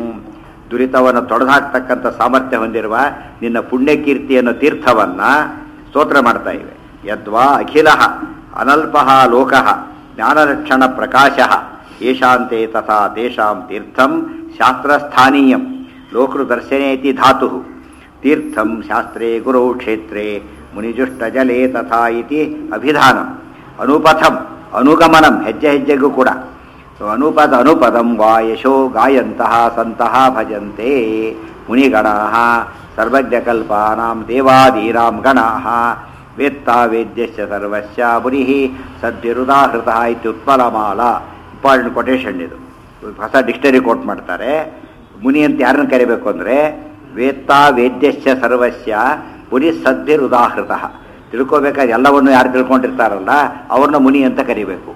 ದುರಿತವನ್ನು ತೊಡೆದುಹಾಕ್ತಕ್ಕಂಥ ಸಾಮರ್ಥ್ಯ ಹೊಂದಿರುವ ನಿನ್ನ ಪುಣ್ಯಕೀರ್ತಿಯನ್ನು ತೀರ್ಥವನ್ನ ಸ್ತೋತ್ರ ಮಾಡ್ತಾ ಇವೆ ಯದ್ವಾ ಅಖಿಲ ಅನಲ್ಪ ಲೋಕ ಜ್ಞಾನರಕ್ಷಣ ಪ್ರಕಾಶ ಯಶಾಂತೆ ತಥಾ ತೇಷಾಂ ತೀರ್ಥಂ ಶಾಸ್ತ್ರಸ್ಥಾನೀಯಂ ಲೋಕೃದರ್ಶನೇತಿ ಧಾತು ತೀರ್ಥಂ ಶಾಸ್ತ್ರೇ ಗುರೌ ಕ್ಷೇತ್ರೇ ಮುನಿಜುಷ್ಟಜಲೇ ತಥಾ ಇತಿ ಅಭಿಧಾನಂ ಅನುಪಥಂ ಅನುಗಮನಂ ಹೆಜ್ಜೆ ಹೆಜ್ಜೆಗೂ ಕೂಡ ಸೊ ಅನುಪದ ಅನುಪದಂ ವಾ ಯಶೋ ಗಾಯಂತಹ ಸಂತಹ ಭಜಂತೆ ಮುನಿಗಣಾಃ ಸರ್ವಜ್ಞಕಲ್ಪಾನಾಂ ದೇವಾದೀನಾಂ ಗಣಾಃ ವೇತ್ತಾ ವೇದ್ಯಶ್ಚ ಸರ್ವಸ್ಯ ಮುನಿಃ ಸದ್ವಿರುದಾಹೃತಃ ಇತ್ಯುತ್ಪಲಮಾಲ ಇಂಪಾರ್ಟೆಂಟ್ ಕೊಟೇಶನ್ ಇದು ಹೊಸ ಡಿಕ್ಷನರಿ ಕೋಟ್ ಮಾಡ್ತಾರೆ ಮುನಿ ಅಂತ ಯಾರನ್ನು ಕರಿಬೇಕು ಅಂದರೆ ವೇತ್ತಾ ವೇದ್ಯಶ್ಚ ಸರ್ವಸ್ಯ ಮುನಿ ಸದ್ವಿರುದಾಹೃತಃ ತಿಳ್ಕೋಬೇಕಾದ ಎಲ್ಲವನ್ನು ಯಾರು ತಿಳ್ಕೊಂಡಿರ್ತಾರಲ್ಲ ಅವ್ರನ್ನ ಮುನಿ ಅಂತ ಕರಿಬೇಕು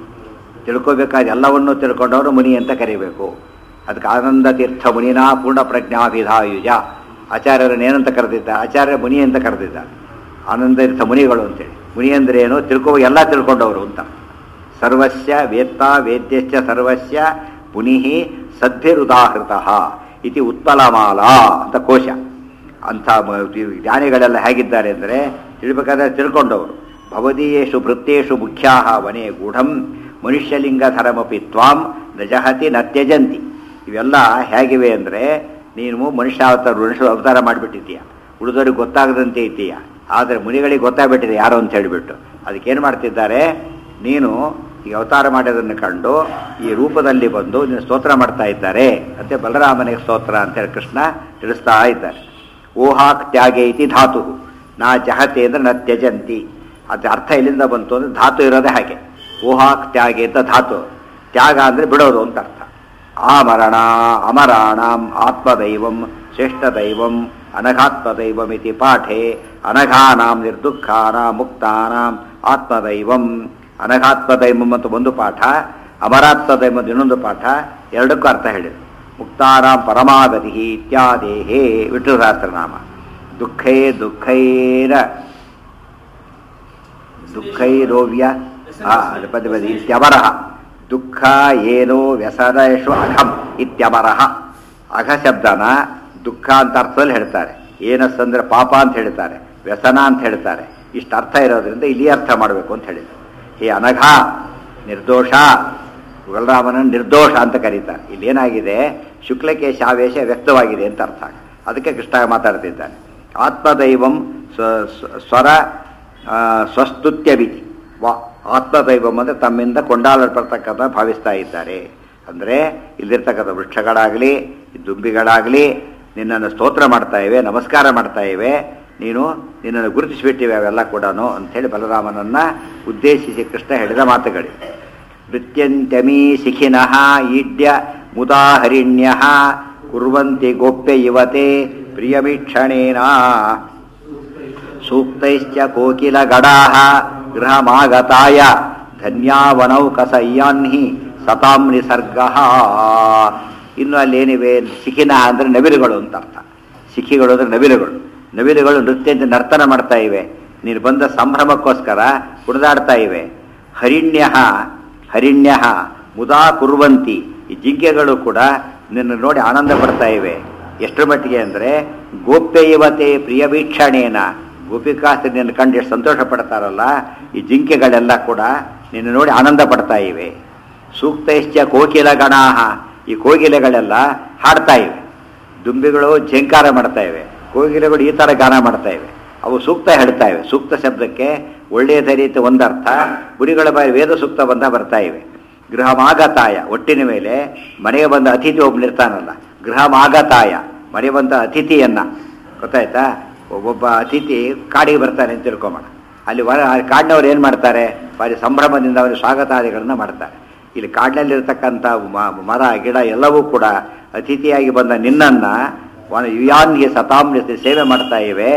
ತಿಳ್ಕೋಬೇಕಾದ ಎಲ್ಲವನ್ನೂ ತಿಳ್ಕೊಂಡವರು ಮುನಿ ಅಂತ ಕರಿಬೇಕು ಅದಕ್ಕೆ ಆನಂದ ತೀರ್ಥ ಮುನಿನಾ ಪೂರ್ಣ ಪ್ರಜ್ಞಾಭಿಧಾಯುಜ ಆಚಾರ್ಯರನ್ನು ಏನಂತ ಕರೆದಿದ್ದ ಆಚಾರ್ಯ ಮುನಿ ಅಂತ ಕರೆದಿದ್ದ ಆನಂದ ತೀರ್ಥ ಮುನಿಗಳು ಅಂತೇಳಿ ಮುನಿ ಅಂದ್ರೆ ಏನು ತಿಳ್ಕೋ ಎಲ್ಲ ತಿಳ್ಕೊಂಡವರು ಅಂತ ಸರ್ವಸ್ಯ ವೇತ್ತ ವೇದ್ಯಶ್ಚ ಸರ್ವಸ್ಯ ಮುನಿ ಸದ್ಭಿರುದಾಹೃತ ಇತಿ ಉತ್ಪಲಮಾಲಾ ಅಂತ ಕೋಶ ಅಂಥ ಮ- ಜ್ಞಾನಿಗಳೆಲ್ಲ ಹೇಗಿದ್ದಾರೆ ಅಂದರೆ ತಿಳ್ಬೇಕಾದ್ರೆ ತಿಳ್ಕೊಂಡವರು ಭವದೀಯೇಷು ಭೃತ್ಯೇಷು ಮುಖ್ಯಾ ವನೆ ಗೂಢಂ ಮನುಷ್ಯಲಿಂಗಧರಮಪಿ ತ್ವಾಂ ನ ಜಹತಿ ನ ತ್ಯಜಂತಿ ಇವೆಲ್ಲ ಹೇಗಿವೆ ಅಂದರೆ ನೀನು ಮನುಷ್ಯ ಅವತಾರ ಮನುಷ್ಯ ಅವತಾರ ಮಾಡಿಬಿಟ್ಟಿದ್ದೀಯ ಉಳಿದವ್ರಿಗೆ ಗೊತ್ತಾಗದಂತೆ ಇದ್ದೀಯ ಆದರೆ ಮುನಿಗಳಿಗೆ ಗೊತ್ತಾಗ್ಬಿಟ್ಟಿದೆ ಯಾರು ಅಂತ ಹೇಳಿಬಿಟ್ಟು ಅದಕ್ಕೇನು ಮಾಡ್ತಿದ್ದಾರೆ ನೀನು ಈ ಅವತಾರ ಮಾಡೋದನ್ನು ಕಂಡು ಈ ರೂಪದಲ್ಲಿ ಬಂದು ನೀನು ಸ್ತೋತ್ರ ಮಾಡ್ತಾ ಇದ್ದಾರೆ ಅಂತೆ ಬಲರಾಮನಿಗೆ ಸ್ತೋತ್ರ ಅಂತೇಳಿ ಕೃಷ್ಣ ತಿಳಿಸ್ತಾ ಇದ್ದಾರೆ ಓಹಾಕ್ ತ್ಯಾಗೆ ಇತಿ ಧಾತು ನಾ ಜಹತೆ ಅಂದ್ರೆ ನ ತ್ಯಜಂತಿ ಅದು ಅರ್ಥ ಎಲ್ಲಿಂದ ಬಂತು ಅಂದ್ರೆ ಧಾತು ಇರೋದೇ ಹಾಗೆ ಓಹಾಕ್ ತ್ಯಾಗೆ ಅಂತ ಧಾತು ತ್ಯಾಗ ಅಂದ್ರೆ ಬಿಡೋದು ಅಂತ ಅರ್ಥ ಆಮರಣ ಅಮರಾಣಾಂ ಆತ್ಮದೈವಂ ಶ್ರೇಷ್ಠದೈವಂ ಅನಘಾತ್ಮದೈವಮಿತಿ ಪಾಠೆ ಅನಘಾನಾಂ ನಿರ್ದುಃಖಾನಾಂ ಮುಕ್ತಾನಾಂ ಆತ್ಮದೈವಂ ಅನಘಾತ್ಮದೈವಂ ಅಂತ ಒಂದು ಪಾಠ ಅಮರಾತ್ಮದೈವಂ ಅಂತ ಇನ್ನೊಂದು ಪಾಠ ಎರಡಕ್ಕೂ ಅರ್ಥ ಹೇಳಿದೆ ಮುಕ್ತಾನಾಂ ಪರಮಾಗತಿ ಇತ್ಯಾದೇಹೇ ವಿಷ್ಣು ಸಹಸ್ರನಾಮ ದುಃಖೇ ದುಃಖೈರ ದುಃಖೈರೋವ್ಯ ಆ, ಅದು ಪದ ಪದ ಇತ್ಯಮರಃ ದುಃಖ ಏನೋ ವ್ಯಸನೇಶು ಅಘಂ ಇತ್ಯಮರಃ ಅಘ ಶಬ್ದನ ದುಃಖ ಅಂತ ಅರ್ಥದಲ್ಲಿ ಹೇಳ್ತಾರೆ ಏನಸ್ ಅಂದ್ರೆ ಪಾಪ ಅಂತ ಹೇಳ್ತಾರೆ ವ್ಯಸನ ಅಂತ ಹೇಳ್ತಾರೆ ಇಷ್ಟು ಅರ್ಥ ಇರೋದ್ರಿಂದ ಇಲ್ಲಿ ಅರ್ಥ ಮಾಡಬೇಕು ಅಂತ ಹೇಳಿದ್ರು ಈ ಅನಘ ನಿರ್ದೋಷ ಬಲರಾಮನ ನಿರ್ದೋಷ ಅಂತ ಕರೀತಾರೆ ಇಲ್ಲಿ ಏನಾಗಿದೆ ಶುಕ್ಲಕೇಶ ಆವೇಶ ವ್ಯಕ್ತವಾಗಿದೆ ಅಂತ ಅರ್ಥ ಅದಕ್ಕೆ ಕೃಷ್ಣ ಮಾತಾಡ್ತಿದ್ದಾನೆ ಆತ್ಮದೈವಂ ಸ್ವ- ಸ್ವ- ಸ್ವರ ಆ, ಸ್ವಸ್ತುತ್ಯ ವಿಧಿ ವಾ ಆತ್ಮದೈವಂ ಅಂದರೆ ತಮ್ಮಿಂದ ಕೊಂಡಾಡಲ್ಪಡ್ತಕ್ಕಂಥ ಭಾವಿಸ್ತಾ ಇದ್ದಾರೆ ಅಂದರೆ ಇಲ್ಲಿರ್ತಕ್ಕಂಥ ವೃಕ್ಷಗಳಾಗಲಿ ದುಂಬಿಗಳಾಗಲಿ ನಿನ್ನನ್ನು ಸ್ತೋತ್ರ ಮಾಡ್ತಾ ಇವೆ ನಮಸ್ಕಾರ ಮಾಡ್ತಾ ಇವೆ ನೀನು ನಿನ್ನನ್ನು ಗುರುತಿಸಿಬಿಟ್ಟಿವೆ ಅವೆಲ್ಲ ಕೂಡ ಅಂಥೇಳಿ ಬಲರಾಮನನ್ನ ಉದ್ದೇಶಿಸಿ ಕೃಷ್ಣ ಹೇಳಿದ ಮಾತುಗಳು ನೃತ್ಯಂತ್ಯಮೀ ಶಿಖಿನಃ ಈಡ್ಯ ಮುದಾಹರಿಣ್ಯ ಕುರ್ವಂತಿ ಗೋಪ್ಯ ಯುವತೆ ಪ್ರಿಯಮೀಕ್ಷಣೇನ ಸೂಕ್ತೈಶ್ಚ ಕೋಕಿಲಗಡಾಃ ಗೃಹಮಾಗತಾಯ ಧನ್ಯಾವನೌಕಸಯ್ಯಾನ್ಹಿ ಸತಾಂ ನಿಸರ್ಗಃ ಇನ್ನು ಅಲ್ಲೇನಿವೆ ಶಿಖಿನ ಅಂದರೆ ನವಿಲುಗಳು ಅಂತ ಅರ್ಥ ಶಿಖಿಗಳು ಅಂದರೆ ನವಿಲುಗಳು ನವಿಲುಗಳು ನೃತ್ಯ ಅಂತ ನರ್ತನ ಮಾಡ್ತಾ ಇವೆ ನೀನು ಬಂದ ಸಂಭ್ರಮಕ್ಕೋಸ್ಕರ ಕುಣಿದಾಡ್ತಾ ಇವೆ ಹರಿಣ್ಯ ಹರಿಣ್ಯ ಮುದಾ ಕುರುವಂತಿ ಈ ಜಿಂಕೆಗಳು ಕೂಡ ನಿನ್ನ ನೋಡಿ ಆನಂದ ಪಡ್ತಾ ಇವೆ ಎಷ್ಟರ ಮಟ್ಟಿಗೆ ಅಂದರೆ ಗೋಪ್ಯ ಯುವತೆ ಪ್ರಿಯ ವೀಕ್ಷಣೇನ ಗೋಪಿಕಾಸ್ತ್ರಿ ನಿನ್ನ ಕಂಡು ಎಷ್ಟು ಸಂತೋಷ ಪಡ್ತಾರಲ್ಲ ಈ ಜಿಂಕೆಗಳೆಲ್ಲ ಕೂಡ ನಿನ್ನ ನೋಡಿ ಆನಂದ ಪಡ್ತಾ ಇವೆ ಸೂಕ್ತೈಶ್ಚ ಕೋಕಿಲ ಗಣಾಹ ಈ ಕೋಗಿಲೆಗಳೆಲ್ಲ ಹಾಡ್ತಾ ಇವೆ ದುಂಬಿಗಳು ಝಂಕಾರ ಮಾಡ್ತಾ ಇವೆ ಕೋಗಿಲೆಗಳು ಈ ಥರ ಗಾನ ಮಾಡ್ತಾ ಇವೆ ಅವು ಸೂಕ್ತ ಹೇಳ್ತಾ ಇವೆ ಸೂಕ್ತ ಶಬ್ದಕ್ಕೆ ಒಳ್ಳೆಯ ರೀತಿ ಒಂದರ್ಥ ಗುರಿಗಳ ಬಾಯಿ ವೇದ ಸೂಕ್ತ ಬಂದ ಬರ್ತಾ ಇವೆ ಗೃಹಮಾಗತಾಯ ಒಟ್ಟಿನ ಮೇಲೆ ಮನೆಗೆ ಬಂದ ಅತಿಥಿ ಒಬ್ಬನಿರ್ತಾನಲ್ಲ ಗೃಹಮಾಗತಾಯ ಮನೆ ಬಂದ ಅತಿಥಿಯನ್ನ ಗೊತ್ತಾಯ್ತಾ ಒಬ್ಬೊಬ್ಬ ಅತಿಥಿ ಕಾಡಿಗೆ ಬರ್ತಾನೆ ಅಂತ ತಿಳ್ಕೊಂಬೋಣ ಅಲ್ಲಿ ವರ ಕಾಡಿನವ್ರು ಏನು ಮಾಡ್ತಾರೆ ಭಾರಿ ಸಂಭ್ರಮದಿಂದ ಅವರಿಗೆ ಸ್ವಾಗತಾದಿಗಳನ್ನ ಮಾಡ್ತಾರೆ ಇಲ್ಲಿ ಕಾಡಿನಲ್ಲಿರ್ತಕ್ಕಂಥ ಮ- ಮರ ಗಿಡ ಎಲ್ಲವೂ ಕೂಡ ಅತಿಥಿಯಾಗಿ ಬಂದ ನಿನ್ನನ್ನು ಯುಯಾನ್ಗೆ ಸತಾಮ್ನಿಸಿ ಸೇವೆ ಮಾಡ್ತಾ ಇವೆ